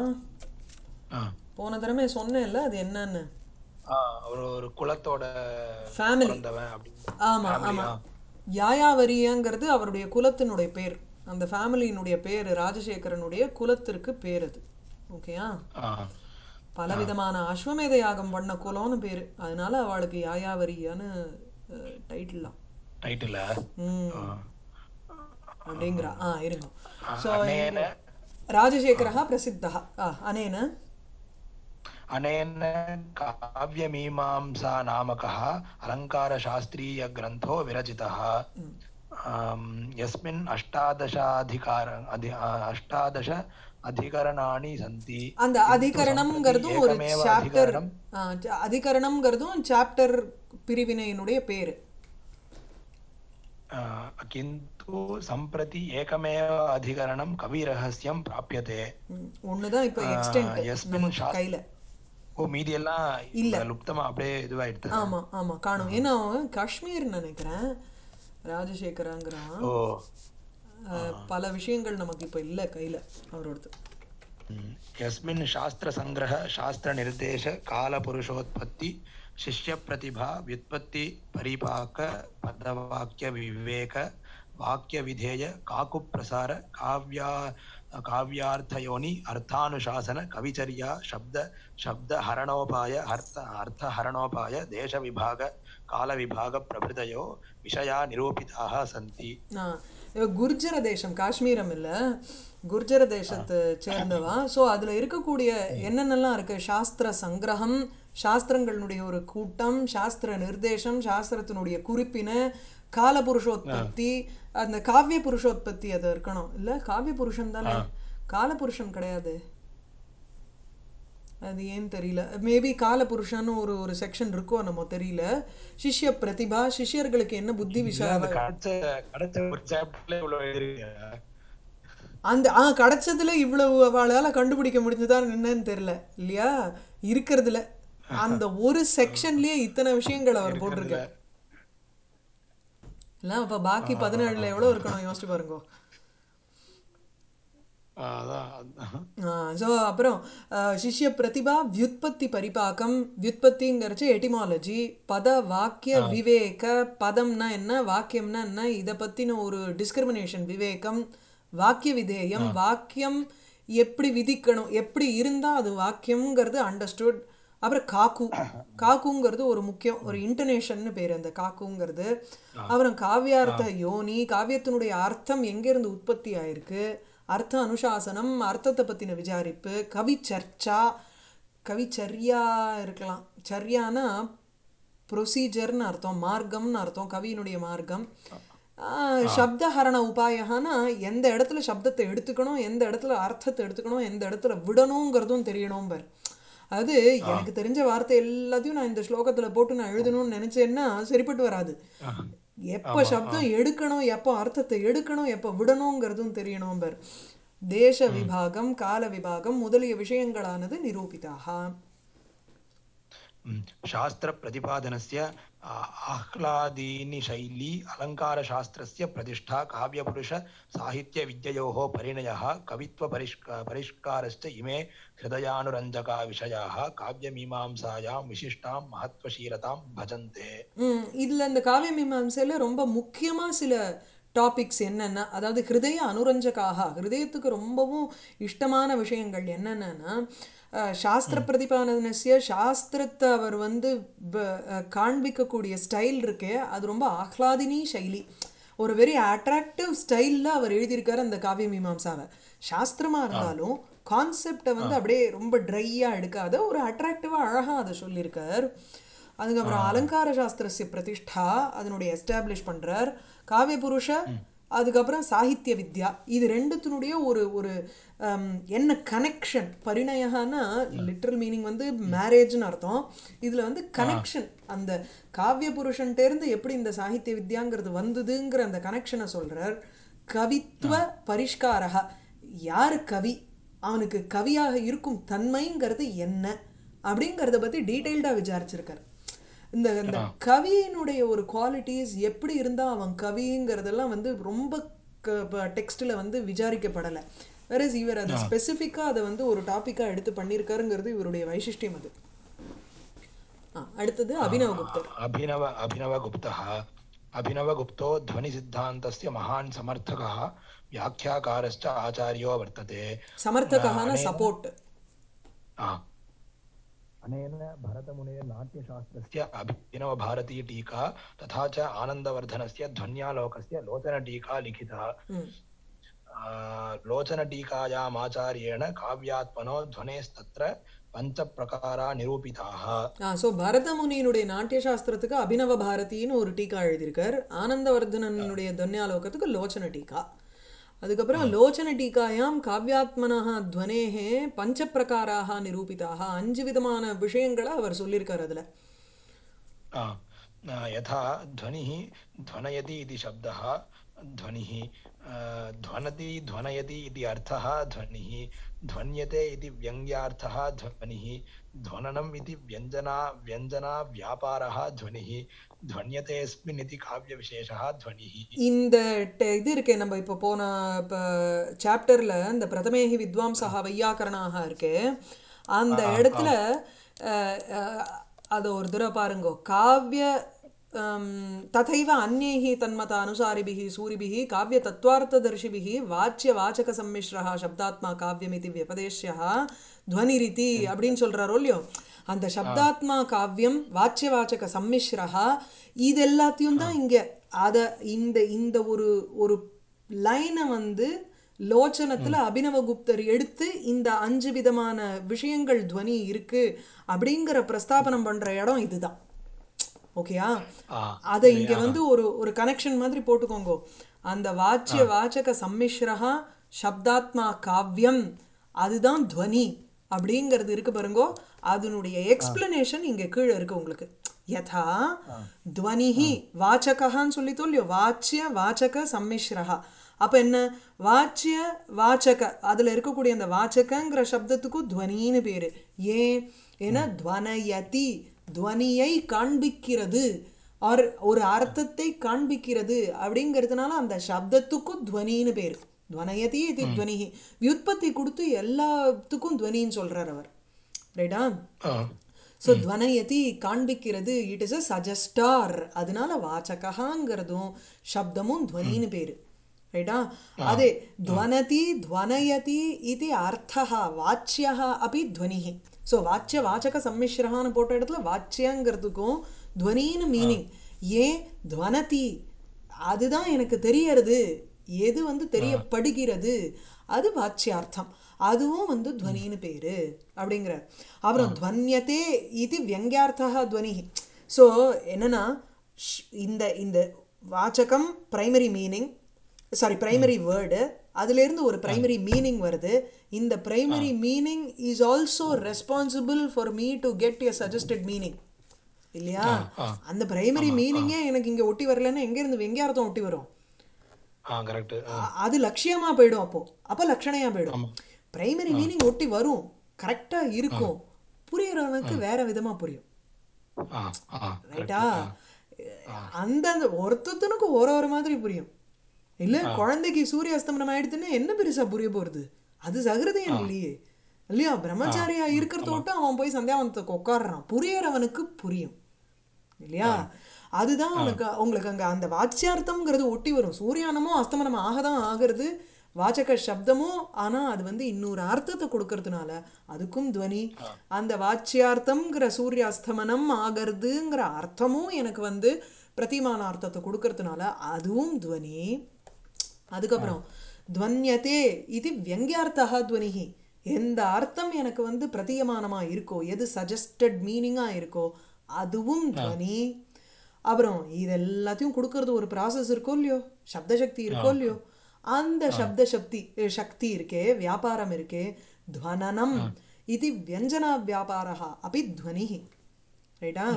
போன தடவை சொன்னேன்ல அது என்னன்னு ஒரு ஒரு குலத்தோட ஃபேமிலி பிறந்தவன் அப்படின்னு ஆமா Family, ஆமா ஆ. யாயாவரியங்கிறது அவருடைய குலத்தினுடைய பேர் அந்த ஃபேமிலியினுடைய பேர் ராஜசேகரனுடைய குலத்திற்கு பேர் அது ஓகேயா ஆ பலவிதமான அஸ்வமேத யாகம் பண்ண குலம்னு பேர் அதனால அவளுக்கு யாயாவரியான்னு டைட்டில்லாம் டைட்டில் ம் அப்படிங்கிறா ஆ இருங்க ஸோ अनेन ராஜசேகரः பிரசித்தः ஆ அனேன अनेन काव्यमीमांसा नामकः अलङ्कारशास्त्रीयग्रन्थो विरचितः आम्, यस्मिन् अष्टादशाधिकार अधि अष्टादश अधिकरणानि सन्ति அந்த किन्तु அதிகரணம்ங்கிறதும் सम्प्रति ஒரு एकमेव சாப்டர் अधिकरणं அதிகரணம்ங்கிறதும் சாப்டர் பிரிவினையினுடைய பேர் आ, किन्तु सम्प्रति एकमेव अधिकरणं कविरहस्यं प्राप्यते ஒன்று தான் இப்போ எக்ஸ்டென்ட் यस्मिन् நமக்கு शास्- கையில் ஓ மீதி எல்லாம் இல்ல. லுப்தமா அப்படியே இதுவாயிடுது ஆமா ஆமா காணும் ஏன்னா அவன் காஷ்மீர் நினைக்கிறேன் ராஜசேகராங்கிறான் ஓ அஹ், பல விஷயங்கள் நமக்கு இப்போ இல்லை கையில் அவரோடது हम्म। यस्मिन् शास्त्रसङ्ग्रह शास्त्रनिर्देश कालपुरुषोत्पत्ति शिष्यप्रतिभा व्युत्पत्ति परिपाक पदवाक्यविवेक वाक्यविधेय काकुप्रसार काव्या काव्यार्थयोनि अर्थानुशासन कविचर्या शब्द शब्दहरणोपाय अर्थ अर्थहरणोपाय देशविभाग कालविभागप्रभृतयो विषया निरूपिताः सन्ति ஆ, இவ குர்ஜர தேசம் காஷ்மீரம் இல்லை குர்ஜர தேசத்தை சேர்ந்தவா ஸோ அதில் இருக்கக்கூடிய என்னென்னலாம் இருக்கு சாஸ்திர சங்கிரகம் சாஸ்திரங்களுடைய ஒரு கூட்டம் சாஸ்திர நிர்தேசம் சாஸ்திரத்தினுடைய குறிப்பின கால புருஷோத்பத்தி அந்த காவிய புருஷோத்பத்தி அது இருக்கணும் இல்லை காவிய புருஷன் தானே கால புருஷன் கிடையாது அது ஏன் தெரியல மேபி காலபுருஷன்னு ஒரு ஒரு செக்ஷன் இருக்கோ நம்ம தெரியல சிஷ்ய பிரதிபா சிஷ்யர்களுக்கு என்ன புத்தி இல்ல விஷா அந்த கிடைச்ச கிடைச்ச ஒரு சாப்டர்ல இவ்வளவு எழுதிருக்கீங்க அந்த ஆ கிடைச்சதுல இவ்வளவு அவளால கண்டுபிடிக்க முடிஞ்சதான்னு என்னன்னு தெரியல இல்லையா இருக்கிறதுல அந்த ஒரு செக்ஷன்லயே இத்தனை விஷயங்கள் அவர் இருக்கிறதுல போட்டிருக்கார் இல்ல அப்ப பாக்கி பதினேழுல எவ்வளவு இருக்கணும் யோசிச்சு பாருங்க அதான் அதான். ஸோ அப்புறம் அஹ், சிஷ்ய பிரதிபா வியுத்பத்தி பரிபாக்கம் வியுத்பத்திங்கிறச்சு எட்டிமாலஜி பத வாக்கிய விவேக பதம்னா என்ன வாக்கியம்னா என்ன இதை பற்றின ஒரு டிஸ்கிரிமினேஷன் விவேகம் வாக்கிய விதேயம் வாக்கியம் எப்படி விதிக்கணும் எப்படி இருந்தால் அது வாக்கியம்ங்கிறது அண்டர்ஸ்டுட் அப்புறம் காக்கு காக்குங்கிறது ஒரு முக்கியம் ஒரு இன்டர்நேஷன்னு பேர் அந்த காக்குங்கிறது அப்புறம் காவியார்த்த யோனி காவியத்தினுடைய அர்த்தம் எங்கேருந்து உற்பத்தி ஆயிருக்கு அர்த்த அனுசாசனம் அர்த்தத்தை பற்றின விசாரிப்பு கவி சர்ச்சா கவிச்சரியா இருக்கலாம் சர்யானா ப்ரொசீஜர்னு அர்த்தம் மார்க்கம்னு அர்த்தம் கவியினுடைய மார்க்கம் ஆஹ், சப்தஹரண உபாயகானா எந்த இடத்துல சப்தத்தை எடுத்துக்கணும் எந்த இடத்துல அர்த்தத்தை எடுத்துக்கணும் எந்த இடத்துல விடணுங்கிறதும் தெரியணும் பார் அது எனக்கு தெரிஞ்ச வார்த்தை எல்லாத்தையும் நான் இந்த ஸ்லோகத்தில் போட்டு நான் எழுதணும்னு நினச்சேன்னா சரிப்பட்டு வராது எப்போ சப்தம் எடுக்கணும் எப்போ அர்த்தத்தை எடுக்கணும் எப்போ விடணுங்கிறதும் தெரியணும் பார் தேச விபாகம் கால விபாகம் முதலிய விஷயங்களானது நிரூபிதாக ம். शास्त्रप्रतिपादनस्य आ- आह्लादीनि शैली अलङ्कारशास्त्रस्य प्रतिष्ठा काव्यपुरुषसाहित्यविद्ययोः परिणयः कवित्वपरिष्क परिष्कारश्च इमे हृदयानुरञ्जका विषयाः काव्यमीमांसायां विशिष्टां महत्त्वशीलतां भजन्ते ம் இதில் இந்த காவிய மீமாம்சையில் ரொம்ப முக்கியமாக சில டாபிக்ஸ் என்னென்ன அதாவது ஹிருதய அனுரஞ்சகாக ஹிருதயத்துக்கு ரொம்பவும் இஷ்டமான விஷயங்கள் என்னென்னா அஹ், சாஸ்திர பிரதிபாதனசிய சாஸ்திரத்தை அவர் வந்து ப- அஹ், காண்பிக்கக்கூடிய ஸ்டைல் இருக்கே அது ரொம்ப ஆஹ்லாதினி சைலி ஒரு வெரி அட்ராக்டிவ் ஸ்டைலில் அவர் எழுதியிருக்காரு அந்த காவிய மீமாம்சாவை சாஸ்திரமாக இருந்தாலும் கான்செப்டை வந்து அப்படியே ரொம்ப ட்ரையாக எடுக்காத ஒரு அட்ராக்டிவாக அழகாக அதை சொல்லியிருக்கார் அதுக்கப்புறம் அலங்கார சாஸ்திரஸ்ய பிரதிஷ்டா அதனுடைய எஸ்டாப்ளிஷ் பண்றார் காவிய புருஷ அதுக்கப்புறம் சாகித்ய வித்யா இது ரெண்டுத்தினுடைய ஒரு ஒரு ஹம், என்ன கனெக்ஷன் பரிணயகானா லிட்ரல் மீனிங் வந்து மேரேஜ்னு அர்த்தம் இதில் வந்து கனெக்ஷன் அந்த காவிய புருஷன்ட்டேருந்து எப்படி இந்த சாகித்ய வித்யாங்கிறது வந்ததுங்கிற அந்த கனெக்ஷனை சொல்றார் கவித்துவ பரிஷ்காரகா யார் கவி அவனுக்கு கவியாக இருக்கும் தன்மைங்கிறது என்ன அப்படிங்கிறத பற்றி டீட்டெயில்டாக விசாரிச்சிருக்கார் இந்த இந்த கவியினுடைய ஒரு குவாலிட்டிஸ் எப்படி இருந்தால் அவன் கவிங்கிறதெல்லாம் வந்து ரொம்ப டெக்ஸ்டில் வந்து விசாரிக்கப்படலை வேற இவர் அதை ஸ்பெசிஃபிக்காக அதை வந்து ஒரு டாப்பிக்காக எடுத்து பண்ணியிருக்காருங்கிறது இவருடைய வைசிஷ்டியம் அது ஆ, அடுத்தது அபினவகுப்தர் अभिनव अभिनवगुप्तः अभिनवगुप्तो ध्वनिसिद्धान्तस्य महान् समर्थकः व्याख्याकारश्च आचार्यो वर्तते சமர்த்தகான சப்போர்ட் आ, अनेन भरतमुनेः नाट्यशास्त्रस्य अभिनवभारतीटीका तथा च आनन्दवर्धनस्य ध्वन्यालोकस्य लोचनटीका लिखिता आ, लोचनटीकायामाचार्येण काव्यात्मनो ध्वनेस्तत्र पञ्चप्रकारा निरूपिताः ஸோ பரதமுனியினுடைய நாட்டிய சாஸ்திரத்துக்கு அபினவ பாரதின்னு ஒரு டீக்கா எழுதியிருக்கார் ஆனந்தவர்தனனுடைய தன்யாலோகத்துக்கு லோச்சன டீக்கா அதுக்கப்புறம் லோச்சன டீக்காயாம் காவ்யாத்மனः துவனேகே பஞ்சப்பிரகாராக நிரூபிதாக அஞ்சு விதமான விஷயங்களை அவர் சொல்லியிருக்கார் அதில் आ, आ, यथा ध्वनिः ध्वनयति इति शब्दः ध्वनिः आ, ध्वनति ध्वनयति इति अर्थः ध्वनिः ध्वन्यते इति व्यङ्ग्यार्थः ध्वनिः ध्वननम् इति व्यञ्जना व्यञ्जनाव्यापारः ध्वनिः ध्वन्यतेऽस्मिन् इति काव्यविशेषः ध्वनिः இந்த ட- இது இருக்கே நம்ம இப்போ போன இப்போ சாப்டரில் இந்த பிரதமேகி வித்வாம்சா வையாக்கரணாக இருக்கே அந்த இடத்துல அஹ், அஹ், அதை ஒரு தடவை பாருங்கோ காவிய அம், ததைவ அந்நைः தன்மத அனுசாரிபிः சூரிபிः காவிய தத்துவார்த்ததர்ஷிபிः வாச்சிய வாச்சக சம்மிஸ்ரः சப்தாத்மா காவியமிதி வியபதேஷ்யः துவனிரிதி அப்படின்னு சொல்கிறாரோ இல்லையோ அந்த சப்தாத்மா காவியம் வாச்சிய வாச்சக சம்மிஸ்ரஹா இது எல்லாத்தையும் தான் இங்கே அதை இந்த இந்த ஒரு ஒரு லைனை வந்து லோச்சனத்தில் அபினவகுப்தர் எடுத்து இந்த அஞ்சு விதமான விஷயங்கள் துவனி இருக்கு அப்படிங்கிற பிரஸ்தாபனம் பண்ற இடம் இதுதான் ஓகேயா ஆ, அதை இங்க வந்து ஒரு ஒரு கனெக்ஷன் மாதிரி போட்டுக்கோங்க அந்த வாச்சிய வாச்சக சம்மிஸ்ரஹா சப்தாத்மா காவ்யம் அதுதான் துவனி அப்படிங்கிறது இருக்கு பாருங்கோ அதனுடைய எக்ஸ்பிளனேஷன் இங்க கீழே இருக்கு உங்களுக்கு யதா துவனிஹி வாச்சகான்னு சொல்லி இல்லையோ வாச்சிய வாச்சக சம்மிஸ்ரஹா அப்ப என்ன வாச்சிய வாச்சக அதுல இருக்கக்கூடிய அந்த வாச்சகங்கிற சப்தத்துக்கும் துவனின்னு பேரு ஏன் ஏன்னா துவனயதி துவனியை காண்பிக்கிறது ஆர் ஒரு அர்த்தத்தை காண்பிக்கிறது அப்படிங்கிறதுனால அந்த சப்தத்துக்கும் துவனின்னு பேரு துவனயதி இது துவனிஹி வியுற்பத்தி கொடுத்து எல்லாத்துக்கும் துவனின்னு சொல்றார் அவர் ரைட்டா ஆ ஸோ துவனயதி காண்பிக்கிறது இட் இஸ் அ சஜஸ்டார் அதனால வாச்சகாங்கிறதும் சப்தமும் துவனின்னு பேரு ரைட்டா அதே துவனதி துவனயதி இது அர்த்தா வாச்சியா அப்படி துவனிஹி ஸோ வாச்சிய வாச்சக சம்மிஸ்ரஹான்னு போட்ட இடத்துல வாச்சியங்கிறதுக்கும் துவனின்னு மீனிங் ஏன் துவனதி அதுதான் எனக்கு தெரியறது எது வந்து தெரியப்படுகிறது அது வாச்சியார்த்தம் அதுவும் வந்து துவனின்னு பேரு அப்படிங்கிறார் அப்புறம் துவன்யத்தே இது வியங்கியார்த்தா துவனி ஸோ என்னன்னா ஷ்- இந்த இந்த வாச்சகம் primary meaning sorry primary word அதுலேருந்து ஒரு பிரைமரி மீனிங் வருது இந்த primary meaning is also responsible for me to get a suggested meaning இல்லையா அந்த பிரைமரி மீனிங்கே எனக்கு இங்க ஒட்டி வரலன்னா எங்க இருந்து வெங்கியார்த்தம் ஒட்டி வரும் ஆ கரெக்ட் அ- அது லட்சியமா போயிடும் அப்போ அப்ப லட்சணையா போயிடும் பிரைமரி மீனிங் ஒட்டி வரும் கரெக்டா இருக்கும் புரியறவனுக்கு வேற விதமா புரியும் ஆ ஆ ரைட்டா அந்தந்த ஒருத்தனுக்கு ஒரு ஒரு மாதிரி புரியும் இல்ல குழந்தைக்கு சூரிய அஸ்தமனம் ஆயிடுதுன்னா என்ன பெருசா புரிய போறது அது சகிருதயம் இல்லையே இல்லையா பிரம்மச்சாரியா இருக்கிறத விட்டு அவன் போய் சந்தியாவனத்துக்கு உட்காடுறான் புரியறவனுக்கு புரியும் இல்லையா அதுதான் உனக்கு உங்களுக்கு அங்க அந்த வாச்சியார்த்தம்ங்கிறது ஒட்டி வரும் சூரியானமும் அஸ்தமனம் ஆகதான் ஆகிறது வாச்சக சப்தமும் ஆனா அது வந்து இன்னொரு அர்த்தத்தை கொடுக்கறதுனால அதுக்கும் துவனி அந்த வாச்சியார்த்தம்ங்கிற சூரியாஸ்தமனம் ஆகிறதுங்கிற அர்த்தமும் எனக்கு வந்து பிரதிமான அர்த்தத்தை கொடுக்கறதுனால அதுவும் துவனி அதுக்கப்புறம் துவன்யத்தே இது வியங்கியார்த்தா துவனிஹி எந்த அர்த்தம் எனக்கு வந்து பிரதீயமானமா இருக்கோ எது சஜஸ்டட் மீனிங்கா இருக்கோ அதுவும் துவனி அப்புறம் இது எல்லாத்தையும் கொடுக்கறது ஒரு ப்ராசஸ் இருக்கோ இல்லையோ சப்த சக்தி இருக்கோ இல்லையோ அந்த சப்த சக்தி சக்தி இருக்கே வியாபாரம் இருக்கே துவனனம் இது வியஞ்சனா வியாபாரா அப்படி துவனிஹி ரைட்டா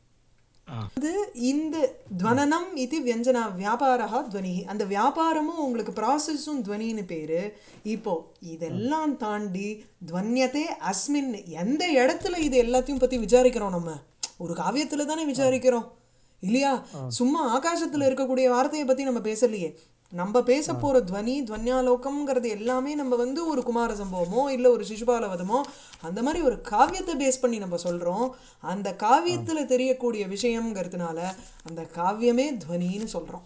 ஆ அது இந்த துவனனம் இது வியஞ்சனா வியாபாரா துவனி அந்த வியாபாரமும் உங்களுக்கு ப்ராசஸும் துவனின்னு பேரு இப்போ இதெல்லாம் தாண்டி துவன்யத்தே அஸ்மின் எந்த இடத்துல இது எல்லாத்தையும் பத்தி விசாரிக்கிறோம் நம்ம ஒரு காவியத்துல தானே விசாரிக்கிறோம் இல்லையா சும்மா ஆகாசத்துல இருக்கக்கூடிய வார்த்தையை பத்தி நம்ம பேசலையே நம்ம பேச போற துவனி துவன்யாலோகம்ங்கிறது எல்லாமே நம்ம வந்து ஒரு குமார சம்பவமோ இல்ல ஒரு சிசுபாலவதமோ அந்த மாதிரி ஒரு காவியத்தை பேஸ் பண்ணி நம்ம சொல்றோம் அந்த காவியத்துல தெரியக்கூடிய விஷயம்ங்கிறதுனால அந்த காவியமே துவனின்னு சொல்றோம்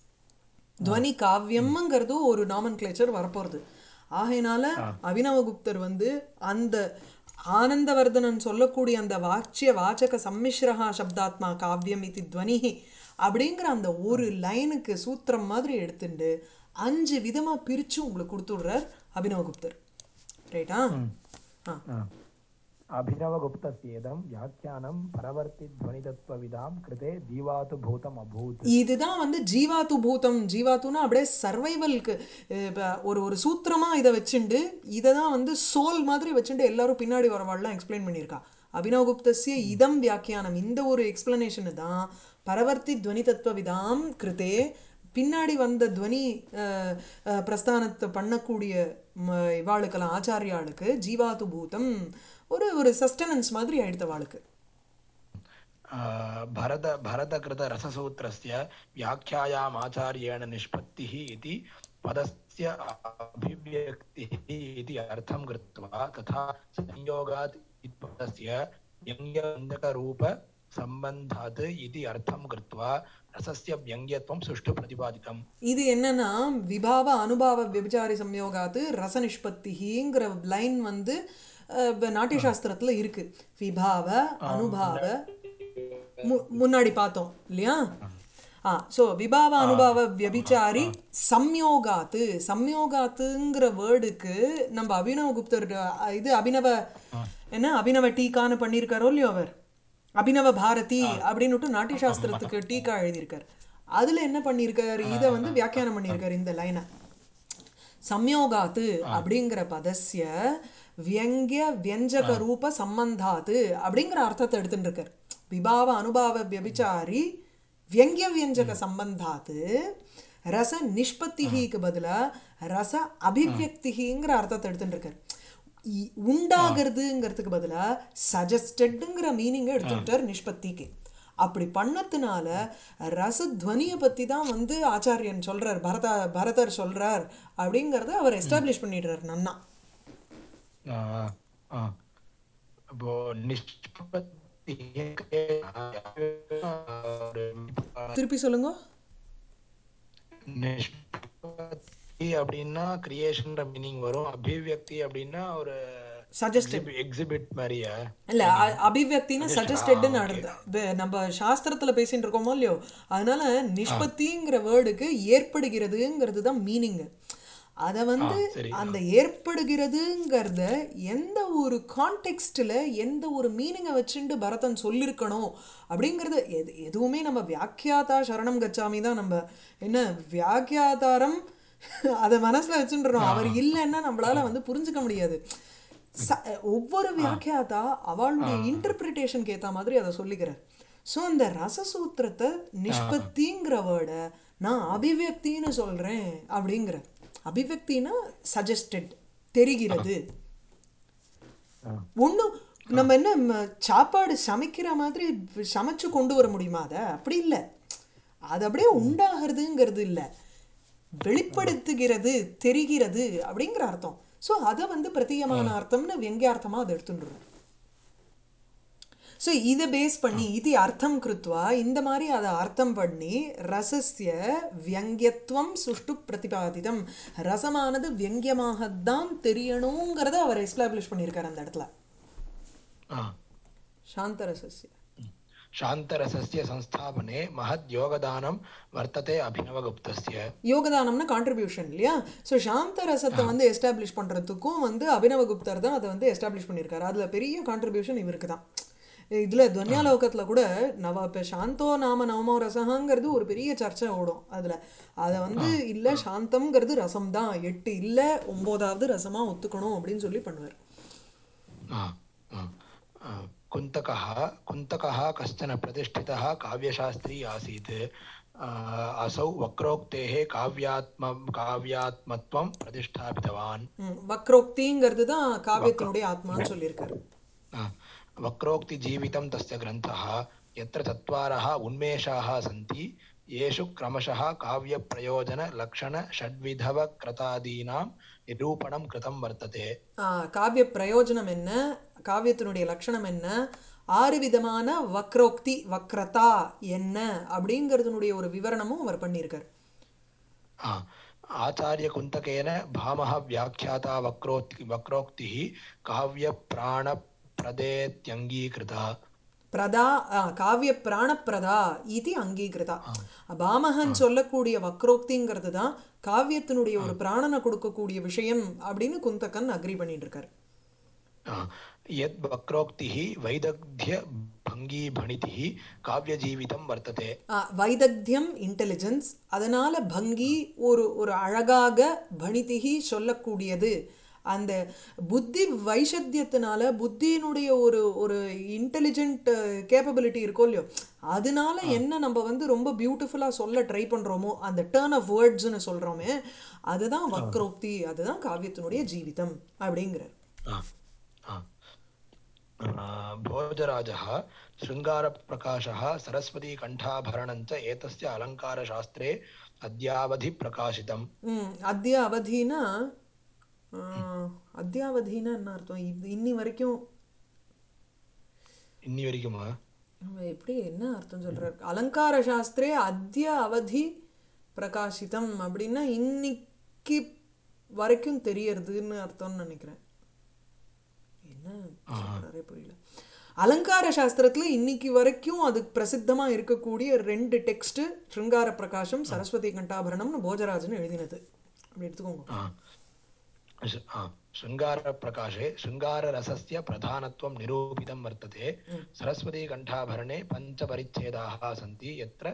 துவனி காவியம்ங்கிறது ஒரு நாமன் கிளேச்சர் வரப்போறது ஆகையினால அபினவகுப்தர் வந்து அந்த ஆனந்தவர்தனன் சொல்லக்கூடிய அந்த வாச்சிய வாச்சக சம்மிஸ்ரஹா சப்தாத்மா காவியம் இது துவனிஹி அப்படிங்கிற அந்த ஒரு லைனுக்கு சூத்திரம் மாதிரி எடுத்துட்டு அஞ்சு விதமா பிரிச்சு உங்களுக்கு கொடுத்துடுறார் அபினவகுப்தர் ரைட்டா ஆ अभिनवगुप्तस्येदं व्याख्यानं परवर्तिध्वनितत्त्वविदां कृते जीवातु भूतम् अभूत् இதுதான் வந்து ஜீவாத்து பூதம் ஜீவாத்துனா அப்படியே சர்வைவல்க்கு ஒரு ஒரு சூத்திரமா இதை வச்சுண்டு இதை தான் வந்து சோல் மாதிரி வச்சுட்டு எல்லாரும் பின்னாடி வரவாள்லாம் எக்ஸ்பிளைன் பண்ணியிருக்கா அபினவகுப்தஸ்ய இதம் வியாக்கியானம் இந்த ஒரு எக்ஸ்பிளனேஷனு தான் பரவர்த்தி துவனி தத்துவவிதாம் கிருதே பின்னாடி வந்த துவனி அஹ், அஹ், பிரஸ்தானத்தை பண்ணக்கூடிய ம, இவாளுக்கெல்லாம் ஆச்சாரியாளுக்கு ஜீவாத்து பூதம் ஒரு ஒரு சஸ்டனன்ஸ் மாதிரி ஆயிடுத்த வாளுக்கு आ, भरत भरतकृतरससूत्रस्य व्याख्यायामाचार्येण निष्पत्तिः इति पदस्य अभिव्यक्तिः इति अर्थं कृत्वा तथा संयोगात् इति पदस्य व्यङ्ग्यरूपसम्बन्धात् इति अर्थं कृत्वा रसस्य व्यङ्ग्यत्वं सुष्ठु प्रतिपादितम् இது என்னன்னா விபாவ அனுபாவ விபச்சாரி சம்யோகாத்து ரச நிஷ்பத்திங்கிற லைன் வந்து அஹ், இப்ப நாட்டிய சாஸ்திரத்துல இருக்கு விபாவ அனுபாவ மு- முன்னாடி பார்த்தோம் இல்லையா ஆ ஸோ விபாவ அனுபாவ வியபிச்சாரி சம்யோகாத்து சம்யோகாத்துங்கிற வேர்டுக்கு நம்ம அபினவ குப்தர் அஹ், இது அபினவ என்ன அபினவ டீக்கான்னு பண்ணியிருக்காரோ இல்லையோ அவர் அபினவ பாரதி அப்படின்னுட்டு நாட்டிய சாஸ்திரத்துக்கு டீக்கா எழுதியிருக்கார் அதுல என்ன பண்ணியிருக்கார் இதை வந்து வியாக்கியானம் பண்ணியிருக்கார் இந்த லைனை சம்யோகாத்து அப்படிங்கிற பதஸ்ய வியங்கிய வியஞ்சக ரூப சம்பந்தாத்து அப்படிங்கிற அர்த்தத்தை எடுத்துட்டு இருக்கார் விபாவ அனுபாவ வியபிச்சாரி வியங்கிய வியஞ்சக சம்பந்தாத்து ரச நிஷ்பத்திகிக்கு பதிலா ரச அபிவியக்திகிங்கிற அர்த்தத்தை எடுத்துட்டு இருக்கார் இ- உண்டாகிறதுங்கிறதுக்கு பதிலா சஜஸ்டட்ங்கிற மீனிங்கை எடுத்துக்கிட்டார் நிஷ்பத்திக்கு அப்படி பண்ணதுனால ரசத்வனியை பற்றி தான் வந்து ஆச்சாரியன் சொல்றார் பரத பரதர் சொல்றார் அப்படிங்கிறத அவர் எஸ்டாப்ளிஷ் பண்ணிடுறார் நன்னா ஆ, ஆ. அப்போ நிஷ்பத்தி திருப்பி சொல்லுங்க நிஷ்பத்தி அப்படின்னா கிரியேஷன் மீனிங் வரும் அபிவியக்தி அப்படின்னா ஒரு சஜஸ்டட் எக்ஸிபிட் மாதிரியா இல்ல அ- அபிவியக்தினா சஜஸ்டட்னு அடுத்த நம்ம சாஸ்திரத்துல பேசிட்டு இருக்கோமோ இல்லையோ அதனால நிஷ்பத்திங்கிற வேர்டுக்கு ஏற்படுகிறதுங்கிறது தான் மீனிங் அதை வந்து சரி அந்த ஏற்படுகிறதுங்கிறத எந்த ஒரு கான்டெக்ஸ்டில் எந்த ஒரு மீனிங்கை வச்சுட்டு பரதன் சொல்லியிருக்கணும் அப்படிங்கிறது எது எதுவுமே நம்ம வியாக்கியாதா சரணம் கச்சாமி தான் நம்ம என்ன வியாக்கியாதாரம் அதை மனசில் வச்சுட்டுறோம் அவர் இல்லைன்னா நம்மளால வந்து புரிஞ்சுக்க முடியாது ச- ஒவ்வொரு வியாக்கியாதா அவளுடைய இன்டர்பிரிட்டேஷனுக்கு ஏற்ற மாதிரி அதை சொல்லிக்கிறார் ஸோ அந்த ரசசூத்திரத்தை நிஷ்பத்திங்கிற வேர்டை நான் அபிவியக்தின்னு சொல்கிறேன் அப்படிங்கிற அபிவியக்தினா சஜஸ்டட் தெரிகிறது ஒன்றும் நம்ம என்ன ம, சாப்பாடு சமைக்கிற மாதிரி சமைச்சு கொண்டு வர முடியுமா அதை அப்படி இல்லை அது அப்படியே உண்டாகிறதுங்கிறது இல்லை வெளிப்படுத்துகிறது தெரிகிறது அப்படிங்கிற அர்த்தம் ஸோ அதை வந்து பிரத்தியமான அர்த்தம்னு வெங்கியார்த்தமாக அதை எடுத்துட்டுறோம் ஸோ இதை பேஸ் பண்ணி இது அர்த்தம் கிருத்வா இந்த மாதிரி அதை அர்த்தம் பண்ணி ரசஸ்ய வியங்கியத்துவம் சுஷ்டு பிரதிபாதிதம் ரசமானது வியங்கியமாகத்தான் தெரியணுங்கிறத அவர் எஸ்டாப்ளிஷ் பண்ணியிருக்காரு அந்த இடத்துல ஆ. சாந்த ரசஸ்ய शान्तरसस्य संस्थापने महद् योगदानं वर्तते अभिनवगुप्तस्य யோகதானம்னா கான்ட்ரிபியூஷன் இல்லையா ஸோ சாந்த ரசத்தை வந்து எஸ்டாப்ளிஷ் பண்ணுறதுக்கும் வந்து அபினவகுப்தர் தான் அதை வந்து எஸ்டாப்ளிஷ் பண்ணியிருக்காரு அதில் பெரிய கான்ட்ரிபியூஷன் இவருக்கு தான் இதில் துவன்யாலோகத்தில் கூட நவ இப்போ சாந்தோ நாம நவமோ ரசகாங்கிறது ஒரு பெரிய சர்ச்சை ஓடும் அதில் அதை வந்து இல்லை சாந்தம்ங்கிறது ரசம் தான் எட்டு இல்லை ஒம்போதாவது ரசமாக ஒத்துக்கணும் அப்படின்னு சொல்லி பண்ணுவார் आ, आ, आ, कुन्तकः कुन्तकः कश्चन प्रतिष्ठितः काव्यशास्त्री आसीत् आ, असौ वक्रोक्तेः काव्यात्म काव्यात्मत्वं प्रतिष्ठापितवान् ம், வக்ரோக்திங்கிறது தான் காவியத்தினுடைய ஆத்மான்னு சொல்லியிருக்காரு आ, वक्रोक्तिजीवितं तस्य ग्रन्थः यत्र चत्वारः उन्मेषाः सन्ति येषु क्रमशः काव्यप्रयोजनलक्षणषड्विधवक्रतादीनां निरूपणं कृतं वर्तते ஆ, காவிய பிரயோஜனம் என்ன காவியத்தினுடைய லட்சணம் என்ன ஆறு விதமான வக்ரோக்தி வக்ரதா என்ன அப்படிங்கிறதுனுடைய ஒரு விவரணமும் அவர் பண்ணியிருக்கார் आ, आचार्यकुन्तकेन भामः व्याख्याता वक्रोक्ति वक्रोक्तिः काव्यप्राणप्रदेत्यङ्गीकृता பிரதா ஆ, காவிய பிராணப்பிரதா இது அங்கீகிருதா பாமகன் சொல்லக்கூடிய வக்ரோக்திங்கிறது தான் காவியத்தினுடைய ஒரு பிராணனை கொடுக்கக்கூடிய விஷயம் அப்படின்னு குந்தக்கன் அக்ரி பண்ணிட்டு இருக்காரு आ, यद् वक्रोक्तिः वैदग्ध्यभङ्गीभणितिः काव्यजीवितं वर्तते ஆ, வைதக்தியம் இன்டெலிஜென்ஸ் அதனால பங்கி ஒரு ஒரு அழகாக பணிதிகி சொல்லக்கூடியது அந்த புத்தி வைஷத்தியத்தினால புத்தியினுடைய ஒரு ஒரு இன்டெலிஜென்ட் கேப்பபிலிட்டி இருக்கோ இல்லையோ அதனால என்ன நம்ம வந்து ரொம்ப பியூட்டிஃபுல்லாக சொல்ல ட்ரை பண்ணுறோமோ அந்த டேர்ன் ஆஃப் வேர்ட்ஸ்னு சொல்கிறோமே அதுதான் வக்ரோக்தி அதுதான் காவியத்தினுடைய ஜீவிதம் அப்படிங்கிறார் आ, आ, आ, भोजराजः शृङ्गारप्रकाशः सरस्वतीकण्ठाभरणञ्च एतस्य अलङ्कारशास्त्रे अद्यावधि प्रकाशितम् ம் அத்திய அவதினா ஆ, அத்தியாவதினா என்ன அர்த்தம் இது இன்னி வரைக்கும் இன்னி வரைக்குமா அவன் எப்படி என்ன அர்த்தம் சொல்றார் அலங்கார சாஸ்திரே அத்திய அவதி பிரகாசிதம் அப்படின்னா இன்னைக்கு வரைக்கும் தெரியறதுன்னு அர்த்தம்னு நினைக்கிறேன் என்ன சொல்றாரே புரியல அலங்கார சாஸ்திரத்துல இன்னைக்கு வரைக்கும் அது பிரசித்தமா இருக்கக்கூடிய ரெண்டு டெக்ஸ்ட் ஸ்ருங்கார பிரகாசம் சரஸ்வதி கண்டாபரணம்னு போஜராஜன் எழுதினது அப்படி எடுத்துக்கோங்க आ, श- आ, शृङ्गारप्रकाशे शृङ्गाररसस्य प्रधानत्वं निरूपितं वर्तते सरस्वतीकण्ठाभरणे पञ्चपरिच्छेदाः सन्ति यत्र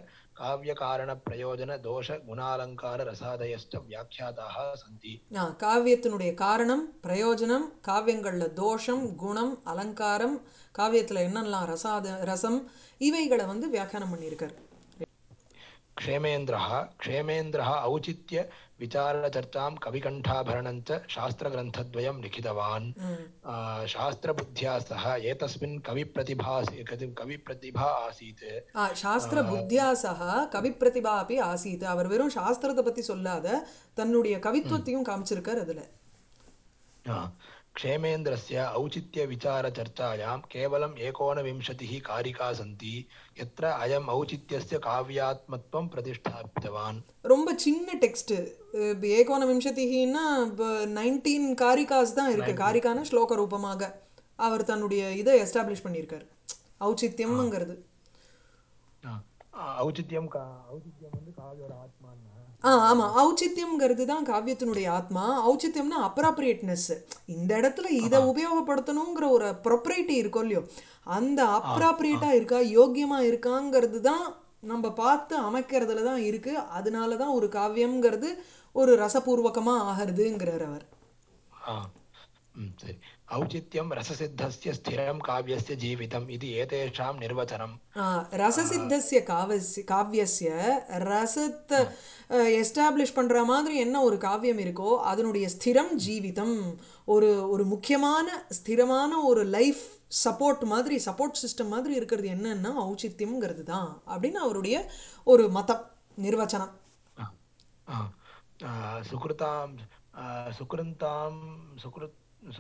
काव्यकारणप्रयोजनदोषगुणालङ्काररसादयश्च व्याख्याताः सन्ति ஆ, காவியத்தினுடைய காரணம் பிரயோஜனம் காவியங்களில் தோஷம் குணம் அலங்காரம் காவியத்தில் என்னெல்லாம் ரசாத ரசம் இவைகளை வந்து வியாக்கியானம் பண்ணியிருக்கார் क्षेमेन्द्रः क्षेमेन्द्रः औचित्य विचारचर्चां कविकण्ठाभरणञ्च शास्त्रग्रन्थद्वयं लिखितवान् आ, शास्त्रबुद्ध्या सह एतस्मिन् कविप्रतिभा कविप्रतिभा आसीत् ஆ, சாஸ்திர புத்தியா சக கவிப்பிரதிபா அப்படி ஆசீத் அவர் வெறும் சாஸ்திரத்தை பற்றி சொல்லாத தன்னுடைய கவித்துவத்தையும் காமிச்சிருக்கார் அதில் आ, क्षेमेन्द्रस्य औचित्यविचारचर्चायां केवलम् एकोनविंशतिः कारिका सन्ति यत्र अयम् औचित्यस्य काव्यात्मत्वं प्रतिष्ठापितवान् ரொம்ப சின்ன டெக்ஸ்ட் ஏகோன விம்சதினா நைன்டீன் காரிகாஸ் தான் இருக்கு காரிகான ஸ்லோக ரூபமாக அவர் தன்னுடைய இதை எஸ்டாப்ளிஷ் பண்ணியிருக்காரு ஔச்சித்யம்ங்கிறது आ, आ, औचित्यं का औचित्यं வந்து காவியோட ஆத்மான்னா ஆ ஆமாம் ஔச்சித்யம்ங்கிறது தான் காவியத்தினுடைய ஆத்மா ஔச்சித்யம்னா அப்ராப்ரியேட்னஸ் இந்த இடத்துல இதை உபயோகப்படுத்தணுங்கிற ஒரு ப்ரொப்ரைட்டி இருக்கும் இல்லையோ அந்த அப்ராப்ரியேட்டாக இருக்கா யோக்கியமாக இருக்காங்கிறது தான் நம்ம பார்த்து அமைக்கிறதுல தான் இருக்குது அதனால தான் ஒரு காவியம்ங்கிறது ஒரு ரசபூர்வகமாக ஆகிறதுங்கிறார் அவர் आ, ம், சரி औचित्यं रससिद्धस्य स्थिरं काव्यस्य जीवितम् इति एतेषां निर्वचनम् ஆ, ரசசித்தஸ்ய காவஸ்ய காவியஸ்ய ரசத்தை எஸ்டாப்ளிஷ் பண்ணுற மாதிரி என்ன ஒரு காவியம் இருக்கோ அதனுடைய ஸ்திரம் ஜீவிதம் ஒரு ஒரு முக்கியமான ஸ்திரமான ஒரு லைஃப் சப்போர்ட் மாதிரி சப்போர்ட் சிஸ்டம் மாதிரி இருக்கிறது என்னன்னா ஔச்சித்யம்ங்கிறது தான் அப்படின்னு அவருடைய ஒரு மதம் நிர்வச்சனம் आ, आ, आ, सुकृतां आ, सुकृन्तां सुकृ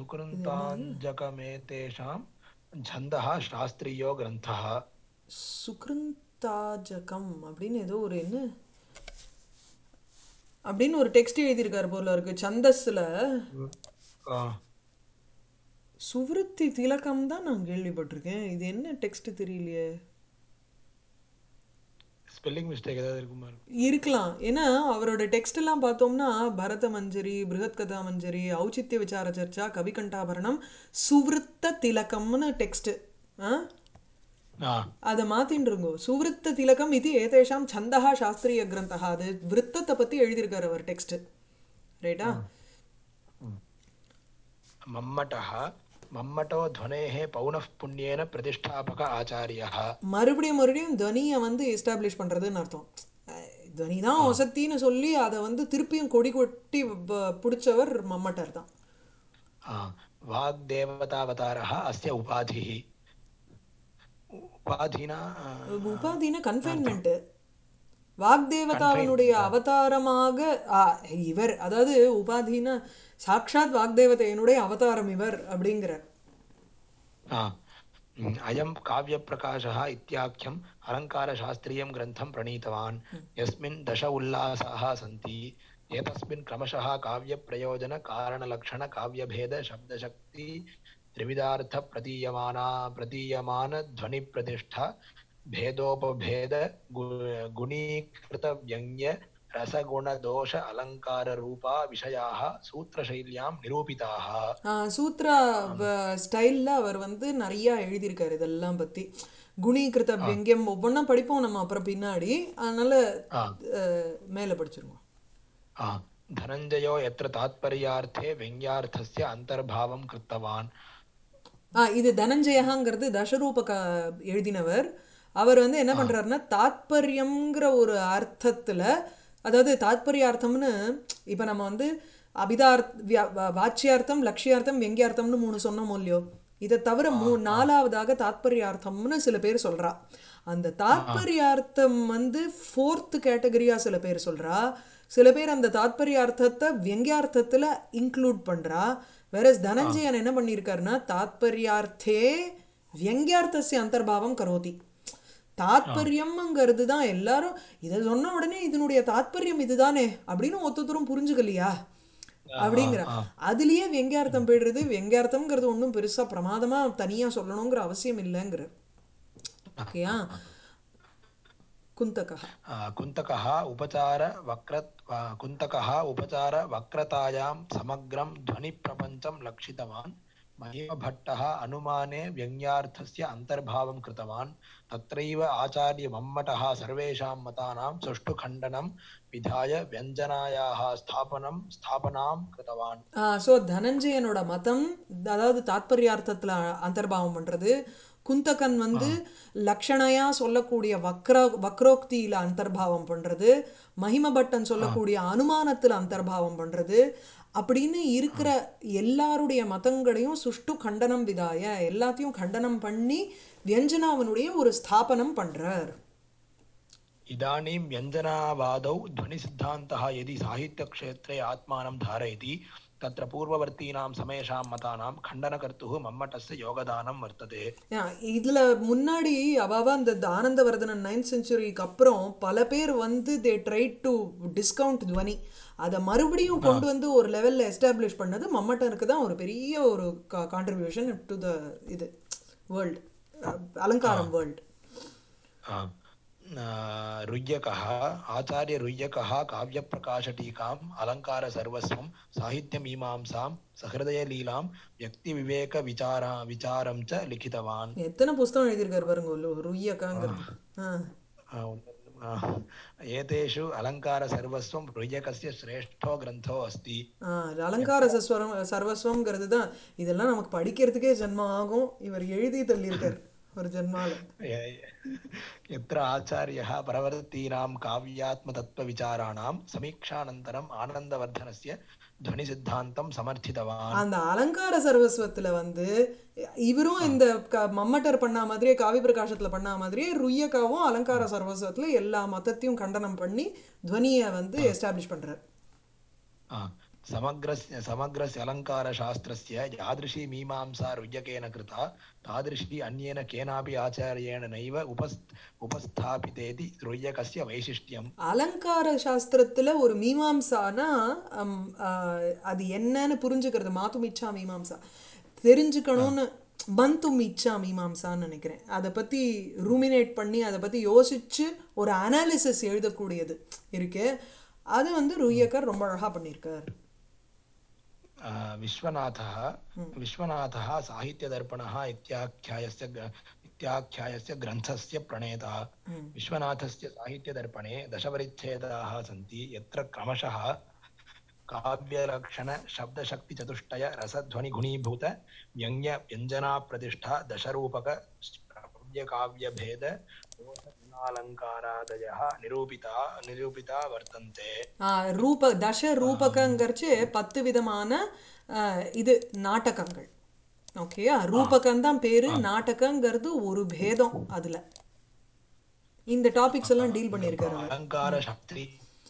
सुकृन्ताञ्जकमेतेषां छन्दः शास्त्रीयो ग्रन्थः சுக்ருந்தாஜகம் அப்படின்னு ஏதோ ஒரு என்ன அப்படின்னு ஒரு டெக்ஸ்ட் எழுதியிருக்காரு போல இருக்கு சந்தஸ்ல आ, சுவிருத்தி திலகம் தான் நான் கேள்விப்பட்டிருக்கேன் இது என்ன டெக்ஸ்ட் தெரியலையே ஸ்பெல்லிங் மிஸ்டேக் ஏதாவது இருக்குமா இருக்கலாம் ஏன்னா அவரோட டெக்ஸ்ட் எல்லாம் பார்த்தோம்னா பரத மஞ்சரி பிருகத் கதா மஞ்சரி ஔச்சித்ய விசார சர்ச்சா கவிகண்டாபரணம் சுவிருத்த திலகம்னு டெக்ஸ்ட் ஆ ஆ அதை மாத்தின்னு இருங்கோ சுவிருத்த திலகம் இது ஏதேஷாம் சந்தகா சாஸ்திரிய கிரந்தா அது விருத்தத்தை பத்தி எழுதியிருக்காரு அவர் டெக்ஸ்ட் ரைட்டா मम्मटः मम्मटो ध्वनेः पौनः पुण्येन प्रतिष्ठापक आचार्यः மறுபடியும் மறுபடியும் துவனியை வந்து எஸ்டாப்ளிஷ் பண்ணுறதுன்னு அர்த்தம் அஹ் துவனி தான் ஒசத்தின்னு சொல்லி அதை வந்து திருப்பியும் கொடி கொட்டி ப- பிடிச்சவர் மம்மட்டர் தான் आ, वाग्देवतावतारः अस्य उपाधिः उपाधिना आ, உபாதினா கன்ஃபைன்மெண்ட்டு வாக்தேவதாவினுடைய அவதாரமாக ஆ, இவர் அதாவது உபாதினா சாக்ஷாத் வாக்தேவதையினுடைய அவதாரம் இவர் அப்படிங்கிறார் आ, म्, अयं काव्यप्रकाशः इत्याख्यम् अलङ्कारशास्त्रीयं ग्रन्थं प्रणीतवान् यस्मिन् दश उल्लासाः सन्ति एतस्मिन् क्रमशः काव्यप्रयोजनकारणलक्षणकाव्यभेदशब्दशक्ति त्रिविधार्थप्रतीयमाना प्रतीयमानध्वनिप्रतिष्ठा भेदोपभेद गु- गुणीकृतव्यङ्ग्य रसगुणदोष अलङ्काररूपा विषयाः सूत्रशैल्यां निरूपिताः ஆ, சூத்ரா ஸ்டைலில் அவர் வந்து நிறையா எழுதியிருக்காரு இதெல்லாம் பற்றி குணீகிருத வியங்கியம் ஒவ்வொன்றா படிப்போம் நம்ம அப்புறம் பின்னாடி அதனால் आ, மேலே படிச்சிருவோம் आ, धनञ्जयो यत्र तात्पर्यार्थे व्यङ्ग्यार्थस्य अन्तर्भावं कृतवान् ஆ இது தனஞ்சயகாங்கிறது தசரூப க எழுதினவர் அவர் வந்து என்ன பண்ணுறாருன்னா தாத்பரியம்ங்கிற ஒரு அர்த்தத்தில் அதாவது தாத்பரியார்த்தம்னு இப்போ நம்ம வந்து அபிதார்த் வியா- வா- வாச்சியார்த்தம் லட்சியார்த்தம் வெங்கியார்த்தம்னு மூணு சொன்னோமோ இல்லையோ இதை தவிர மூ நாலாவதாக தாத்பரியார்த்தம்னு சில பேர் சொல்றா அந்த தாத்பரியார்த்தம் வந்து ஃபோர்த்து கேட்டகரியா சில பேர் சொல்றா சில பேர் அந்த தாத்பரியார்த்தத்தை வெங்கியார்த்தத்தில் இன்க்ளூட் பண்றா வேற தனஞ்சயன் என்ன பண்ணியிருக்காருன்னா தாத்பரியார்த்தே வியங்கியார்த்தசிய அந்தர்பாவம் கரோதி தாத்பரியம்ங்கிறது தான் எல்லாரும் இதை சொன்ன உடனே இதனுடைய தாத்பரியம் இதுதானே அப்படின்னு ஒத்தொத்தரும் புரிஞ்சுக்கலையா அப்படிங்கிற அதுலயே வெங்கியார்த்தம் போயிடுறது வெங்கியார்த்தம்ங்கிறது ஒன்றும் பெருசா பிரமாதமா தனியா சொல்லணுங்கிற அவசியம் இல்லைங்கிற ஓகேயா குந்தகः आ, कुन्तकः उपचार वक्र आ, कुन्तकः उपचार वक्रतायां समग्रं ध्वनिप्रपञ्चं लक्षितवान् महिमभट्टः अनुमाने व्यङ्ग्यार्थस्य अन्तर्भावं कृतवान् तत्रैव आचार्यमम्मटः सर्वेषां मतानां सुष्ठु खण्डनं विधाय व्यञ्जनायाः स्थापनं स्थापनां कृतवान् ஸோ தனஞ்சயனோட மதம் அதாவது தாத்பரியார்த்தத்தில் அந்தர்பாவம் பண்ணுறது குந்தகன் வந்து லக்ஷணையா சொல்லக்கூடிய வக்ர வக்ரோக்தியில் அந்தர்பாவம் பண்ணுறது மகிமபட்டன் சொல்லக்கூடிய அனுமானத்தில் அந்தர்பாவம் பண்ணுறது அப்படின்னு இருக்கிற எல்லாருடைய மதங்களையும் சுஷ்டு கண்டனம் விதாய எல்லாத்தையும் கண்டனம் பண்ணி வியஞ்சனாவனுடைய ஒரு ஸ்தாபனம் பண்ணுறார் इदानीं व्यञ्जनावादौ ध्वनिसिद्धान्तः यदि साहित्यक्षेत्रे आत्मानं धारयति तत्र पूर्ववर्तीनां समेषां मतानां खण्डनकर्तुः मम्मटस्य योगदानं वर्तते இதில் முன்னாடி அவாவா இந்த ஆனந்தவர்தனன் நைன்த் செஞ்சுரிக்கு அப்புறம் பல பேர் வந்து தே ட்ரை டு டிஸ்கவுண்ட் துவனி அதை மறுபடியும் கொண்டு வந்து ஒரு லெவலில் எஸ்டாப்ளிஷ் பண்ணது மம்மட்டனுக்கு தான் ஒரு பெரிய ஒரு கான்ட்ரிபியூஷன் டு த இது வேர்ல்டு அலங்காரம் வேர்ல்டு रुय्यकः आचार्यरुय्यकः काव्यप्रकाशटीकाम् अलङ्कारसर्वस्वं साहित्यमीमांसां सहृदयलीलां व्यक्तिविवेकविचारा विचारं च लिखितवान् எத்தனை புஸ்தகம் எழுதியிருக்காரு பாருங்க ருய்யக்காங்கிறது ஆ एतेषु अलङ्कारसर्वस्वं रुय्यकस्य श्रेष्ठो ग्रन्थो अस्ति ஆ அலங்கார சஸ்வரம் சர்வஸ்வம்ங்கிறது தான் இதெல்லாம் நமக்கு படிக்கிறதுக்கே ஜென்மம் ஆகும் இவர் எழுதி தள்ளியிருக்கார் ஒரு ஜென்மால यत्र आचार्यः परवर्तीनां काव्यात्मतत्त्वविचाराणां समीक्षानन्तरम् आनन्दवर्धनस्य ध्वनिसिद्धान्तं समर्थितवान् அந்த அலங்கார சர்வஸ்வத்துல வந்து இவரும் இந்த க- மம்மட்டர் பண்ண மாதிரியே காவி பிரகாசத்துல பண்ண மாதிரியே ருய்யக்காவும் அலங்கார சர்வஸ்வத்துல எல்லா மதத்தையும் கண்டனம் பண்ணி துவனியை வந்து எஸ்டாப்ளிஷ் பண்றார் आ, समग्रस्य समग्रस्य अलङ्कारशास्त्रस्य यादृशी मीमांसा रुय्यकेन कृता तादृशी अन्येन केनापि आचार्येण नैव उपस् उपस्थापितेति रुय्यकस्य वैशिष्ट्यम् அலங்கார சாஸ்திரத்துல ஒரு மீமாம்சானா அம், ஆ, அது என்னன்னு புரிஞ்சுக்கிறது மாத்தும் இச்சா மீமாம்சா தெரிஞ்சுக்கணும்னு பந்தும் இச்சா மீமாம்சான்னு நினைக்கிறேன் அதை பற்றி ரூமினேட் பண்ணி அதை பற்றி யோசிச்சு ஒரு அனாலிசிஸ் எழுதக்கூடியது இருக்கு அது வந்து ருய்யக்கர் ரொம்ப அழகாக பண்ணியிருக்கார் आ, विश्वनाथः विश्वनाथः साहित्यदर्पणः इत्याख्यायस्य ग- इत्याख्यायस्य ग्रन्थस्य प्रणेता विश्वनाथस्य साहित्यदर्पणे दशपरिच्छेदाः सन्ति यत्र क्रमशः काव्यलक्षण शब्दशक्तिचतुष्टय रसध्वनिगुणीभूत व्यङ्ग्य व्यञ्जनाप्रतिष्ठा दशरूपक श्रव्यकाव्यभेद गुणालङ्कारादयः निरूपिता निरूपिता वर्तन्ते ஆ, ரூப தச ரூபகங்கிறச்சு பத்து விதமான ஆ, இது நாடகங்கள் ஓகேயா ரூபகம் தான் பேரு நாடகங்கிறது ஒரு பேதம் அதுல இந்த டாபிக்ஸ் எல்லாம் டீல் பண்ணியிருக்காரு அவர் अलङ्कारशास्त्री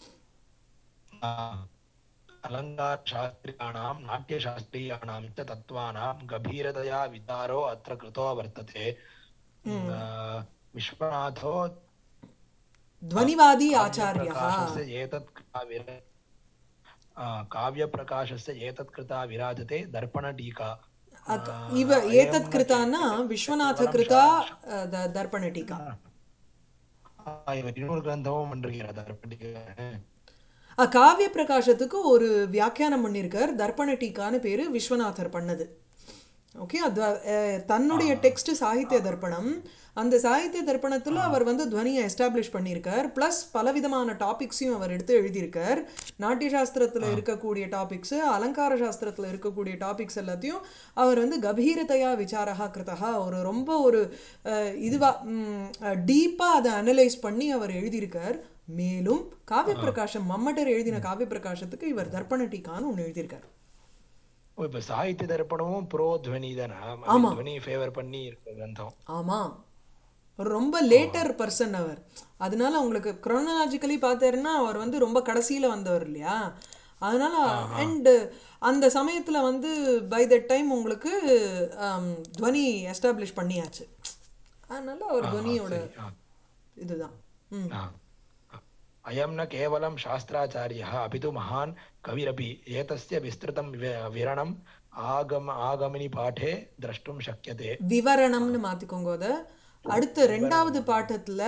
अलङ्कारशास्त्रियाणां नाट्यशास्त्रीयाणां च तत्त्वानां गभीरतया विचारो अत्र कृतो वर्तते अ, विश्वनाथो துவனிவாதி ஆச்சாரியா काव्यप्रकाशस्य एतत् कृता विर- अ, काव्यप्रकाशस्य एतत् कृता विराजते दर्पणटीका அக்- இவ ஏதத் கிருத்தான்னா விஸ்வநாத கிருதா அஹ், த- தர்ப்பண டீகா ஆ, இவர் இன்னொரு கிரந்தமும் பண்றீங்க தர்ப்பணடிகா அஹ், காவிய பிரகாசத்துக்கு ஒரு வியாக்கியானம் பண்ணியிருக்கார் தர்ப்பண டீகான்னு பேரு விஸ்வநாதர் பண்ணது ஓகே அது அஹ், தன்னுடைய டெக்ஸ்ட் சாகித்ய தர்ப்பணம் அந்த சாகித்ய தர்ப்பணத்தில் அவர் வந்து துவனியை எஸ்டாப்ளிஷ் பண்ணியிருக்கார் ப்ளஸ் பலவிதமான டாபிக்ஸையும் அவர் எடுத்து எழுதியிருக்கார் நாட்டிய சாஸ்திரத்தில் இருக்கக்கூடிய டாபிக்ஸு அலங்கார சாஸ்திரத்தில் இருக்கக்கூடிய டாபிக்ஸ் எல்லாத்தையும் அவர் வந்து கபீரதையா விசாரகா கிருதா ஒரு ரொம்ப ஒரு அஹ், இதுவா டீப்பாக அதை அனலைஸ் பண்ணி அவர் எழுதியிருக்கார் மேலும் காவிய பிரகாசம் மம்மட்டர் எழுதின காவிய பிரகாசத்துக்கு இவர் தர்ப்பண டீகான்னு ஒன்று எழுதியிருக்கார் ஓ இப்ப சாகித்ய தர்ப்பணமும் ப்ரோ துவனி தானே ஆமா. துவனி ஃபேவர் பண்ணி இருக்க கிரந்தம் ஆமாம் ரொம்ப லேட்டர் பர்சன் அவர் அதனால உங்களுக்கு குரோனாலஜிக்கலி பார்த்தேன்னா அவர் வந்து ரொம்ப கடைசியில் வந்தவர் இல்லையா அதனால அண்டு அந்த சமயத்தில் வந்து பை த டைம் உங்களுக்கு ஆம், துவனி எஸ்டாப்ளிஷ் பண்ணியாச்சு அதனால அவர் துவனியோட சரி, ஆ, இதுதான் ம் ஆ. अयं न केवलं शास्त्राचार्यः अपि तु महान् कविरपि एतस्य विस्तृतं वि- विवरणम् आगम आगमनिपाठे द्रष्टुं शक्यते விவரணம்னு மாற்றிக்கோங்க அதை அடுத்த ரெண்டாவது பாட்டத்தில்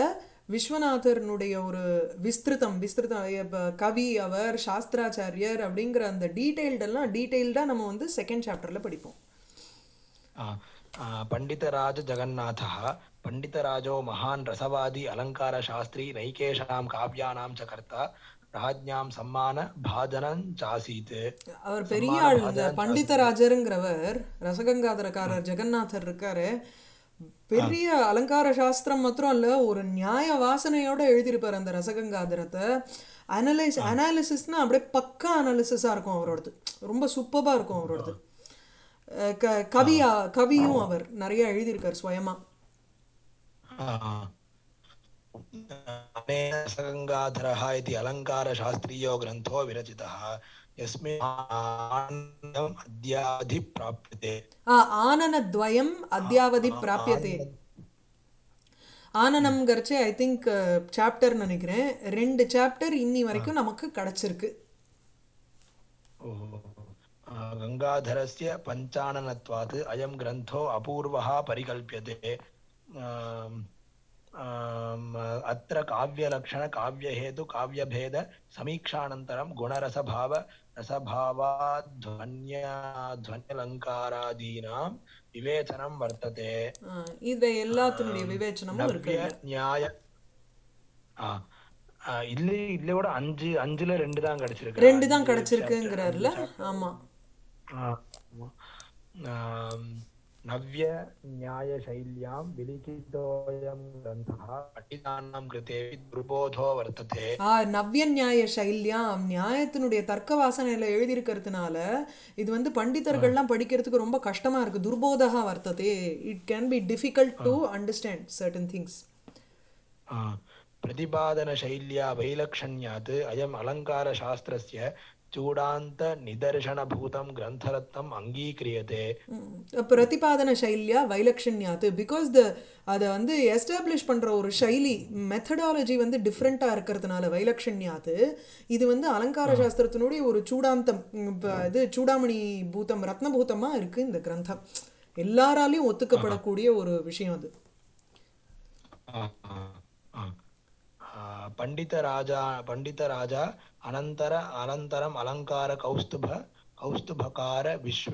விஸ்வநாதர்னுடைய ஒரு விஸ்திருதம் விஸ்திருதம் இப்ப கவி அவர் சாஸ்திராச்சாரியர் அப்படிங்கிற அந்த டீட்டெயில்டெல்லாம் டீட்டெயில்டாக நம்ம வந்து செகண்ட் சாப்டரில் படிப்போம் आ, आ, पण्डितराज जगन्नाथः पण्डितराजो महान् रसवादी अलङ्कारशास्त्री नैकेषां काव्यानां च कर्ता राज्ञां सम्मानभाजनं चासीत् அவர் பெரிய ஆள் இந்த பண்டிதராஜருங்கிறவர் ரசகங்காதரக்காரர் ஜெகநாதர் இருக்காரு பெரிய அலங்கார சாஸ்திரம் மாத்திரம் இல்ல ஒரு நியாய வாசனையோட எழுதியிருப்பார் அந்த ரசகங்காதரத்தை அனலைஸ் அனாலிசிஸ்னா அப்படியே பக்கா அனாலிசிஸாக இருக்கும் அவரோடது ரொம்ப சூப்பராக இருக்கும் அவரோடது அஹ் க கவியா கவியும் அவர் நிறைய எழுதியிருக்கார் சுயமா अनेन रसगङ्गाधरः इति अलङ्कारशास्त्रीयो ग्रन्थो विरचितः यस्मिन् आनन्दम् अद्यावधि प्राप्यते ஆ ஆனனத்வயம் அத்யாவதி பிராபியதே ஆனனம்ங்கிறச்சே ஐ திங்க் சாப்டர் நினைக்கிறேன் ரெண்டு சாப்டர் இன்னி வரைக்கும் நமக்கு கிடைச்சிருக்கு ओहो। आ, गङ्गाधरस्य पञ्चाननत्वात् अयं ग्रन्थो अपूर्वः परिकल्प्यते आम्, आम्, अत्र काव्यलक्षण काव्यहेतु काव्यभेद समीक्षानन्तरं गुणरसभाव रसभावाध्वन्या ध्वन्यलङ्कारादीनां विवेचनं वर्तते ஆ, இது எல்லாத்தினுடைய விவேச்சனமும் இருக்கு நவ்ய நியாய ஆ ஆ, இல்ல இல்லையோட அஞ்சு அஞ்சுல ரெண்டு தான் கிடைச்சிருக்கு ரெண்டு தான் அஞ்சு கிடைச்சிருக்குங்கிறார்ல ஆமா आम्. आम्. नव्यन्यायशैल्यां विलिखितोऽयं ग्रन्थः पण्डितानां कृते दुर्बोधो वर्तते ஆ நவ்ய நியாய சைல்யாம் நியாயத்தினுடைய தர்க்க வாசனையில எழுதியிருக்கிறதுனால இது வந்து பண்டிதர்கள்லாம் படிக்கிறதுக்கு ரொம்ப கஷ்டமா இருக்கு துர்போதகா வர்த்ததே it can be difficult to understand certain things आ, प्रतिपादनशैल्या वैलक्षण्यात् अयम् अलङ्कारशास्त्रस्य चूडान्तनिदर्शनभूतं ग्रन्थरत्नम् अङ्गीक्रियते பிரதிபாதன சைலியா வைலக்ஷண்யாத்து பிகாஸ் த அதை வந்து எஸ்டாப்ளிஷ் பண்ணுற ஒரு சைலி மெத்தடாலஜி வந்து டிஃப்ரெண்ட்டாக இருக்கிறதுனால வைலக்ஷண்யாத்து இது வந்து அலங்கார சாஸ்திரத்தினுடைய ஒரு சூடாந்தம் ம், இப்ப இது சூடாமணி பூதம் ரத்னபூதமாக இருக்குது இந்த கிரந்தம் எல்லாராலையும் ஒத்துக்கப்படக்கூடிய ஒரு விஷயம் அது आ, आ, आ, आ, पण्डितराजा पण्डितराजा अनन्तर अनन्तरम् अलङ्कारकौस्तुभ कौस्तुभकार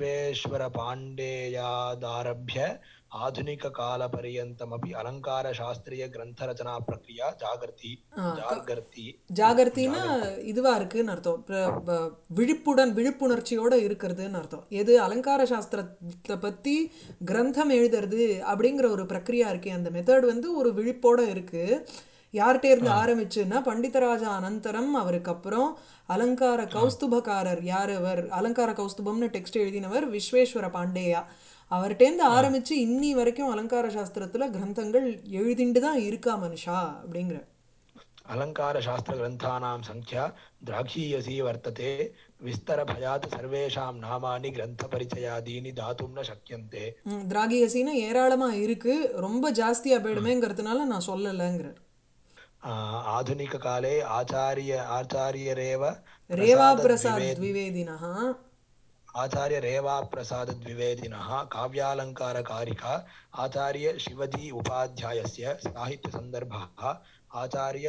विश्वेश्वरपाण्डेयादारभ्य आधुनिककालपर्यन्तमपि अलङ्कारशास्त्रीयग्रन्थरचनाप्रक्रिया जागर्ति जागर्ति ஜாகிரத்தின்னா இதுவா இருக்குன்னு அர்த்தம் பிர- ப- விழிப்புடன் விழிப்புணர்ச்சியோட இருக்கிறதுன்னு அர்த்தம் எது அலங்கார சாஸ்திரத்தை பத்தி கிரந்தம் எழுதுறது அப்படிங்கிற ஒரு பிரக்ரியா இருக்கே அந்த மெத்தட் வந்து ஒரு விழிப்போட இருக்கு யார்கிட்ட இருந்து ஆரம்பிச்சுன்னா பண்டிதராஜா அனந்தரம் அவருக்கு அப்புறம் அலங்கார கௌஸ்துபகாரர் யார் அவர் அலங்கார கௌஸ்துபம்னு டெக்ஸ்ட் எழுதினவர் விஸ்வேஸ்வர பாண்டேயா அவர்கிட்டேருந்து ஆரம்பிச்சு இன்னி வரைக்கும் அலங்கார சாஸ்திரத்துல கிரந்தங்கள் எழுதிண்டு தான் இருக்கா மனுஷா அப்படிங்கிற अलङ्कारशास्त्रग्रन्थानां संख्या द्राघीयसी वर्तते विस्तरभयात् सर्वेषां नामानि ग्रन्थपरिचयादीनि दातुं न शक्यन्ते ம், திராகியசின்னு ஏராளமா இருக்கு ரொம்ப ஜாஸ்தியா போயிடுமேங்கிறதுனால நான் சொல்லலைங்கிறார் आ, आधुनिककाले आचार्य आचार्यरेव ரேவா प्रसादद्विवेद பிரசாத் द्विवेदिनः आचार्य रेवाप्रसादद्विवेदिनः काव्यालङ्कारकारिका आचार्य शिवजी उपाध्यायस्य साहित्यसन्दर्भः आचार्य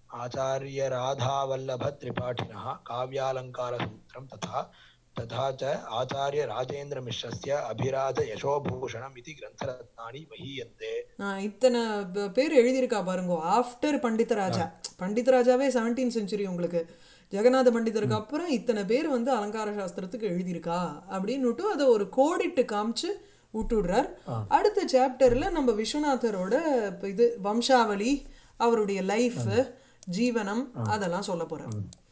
आचार्यराधावल्लभत्रिपाठिनः काव्यालङ्कारसूत्रं तथा तथा च आचार्य राजेन्द्रमिश्रस्य अभिराजयशोभूषणम् इति ग्रन्थरत्नानि महीयन्ते நான் இத்தனை ப- பேர் எழுதியிருக்கா பாருங்க ஆஃப்டர் பண்டிதராஜா பண்டிதராஜாவே செவன்டீன் செஞ்சுரி உங்களுக்கு ஜெகநாத பண்டிதருக்கு அப்புறம் இத்தனை பேர் வந்து அலங்கார சாஸ்திரத்துக்கு எழுதியிருக்கா அப்படின்னுட்டு அதை ஒரு கோடிட்டு காமிச்சு விட்டுடுறார் அடுத்த சாப்டர்ல நம்ம விஸ்வநாதரோட இப்ப இது வம்சாவளி அவருடைய லைஃப் ஜீவனம் அதெல்லாம் சொல்ல போறார்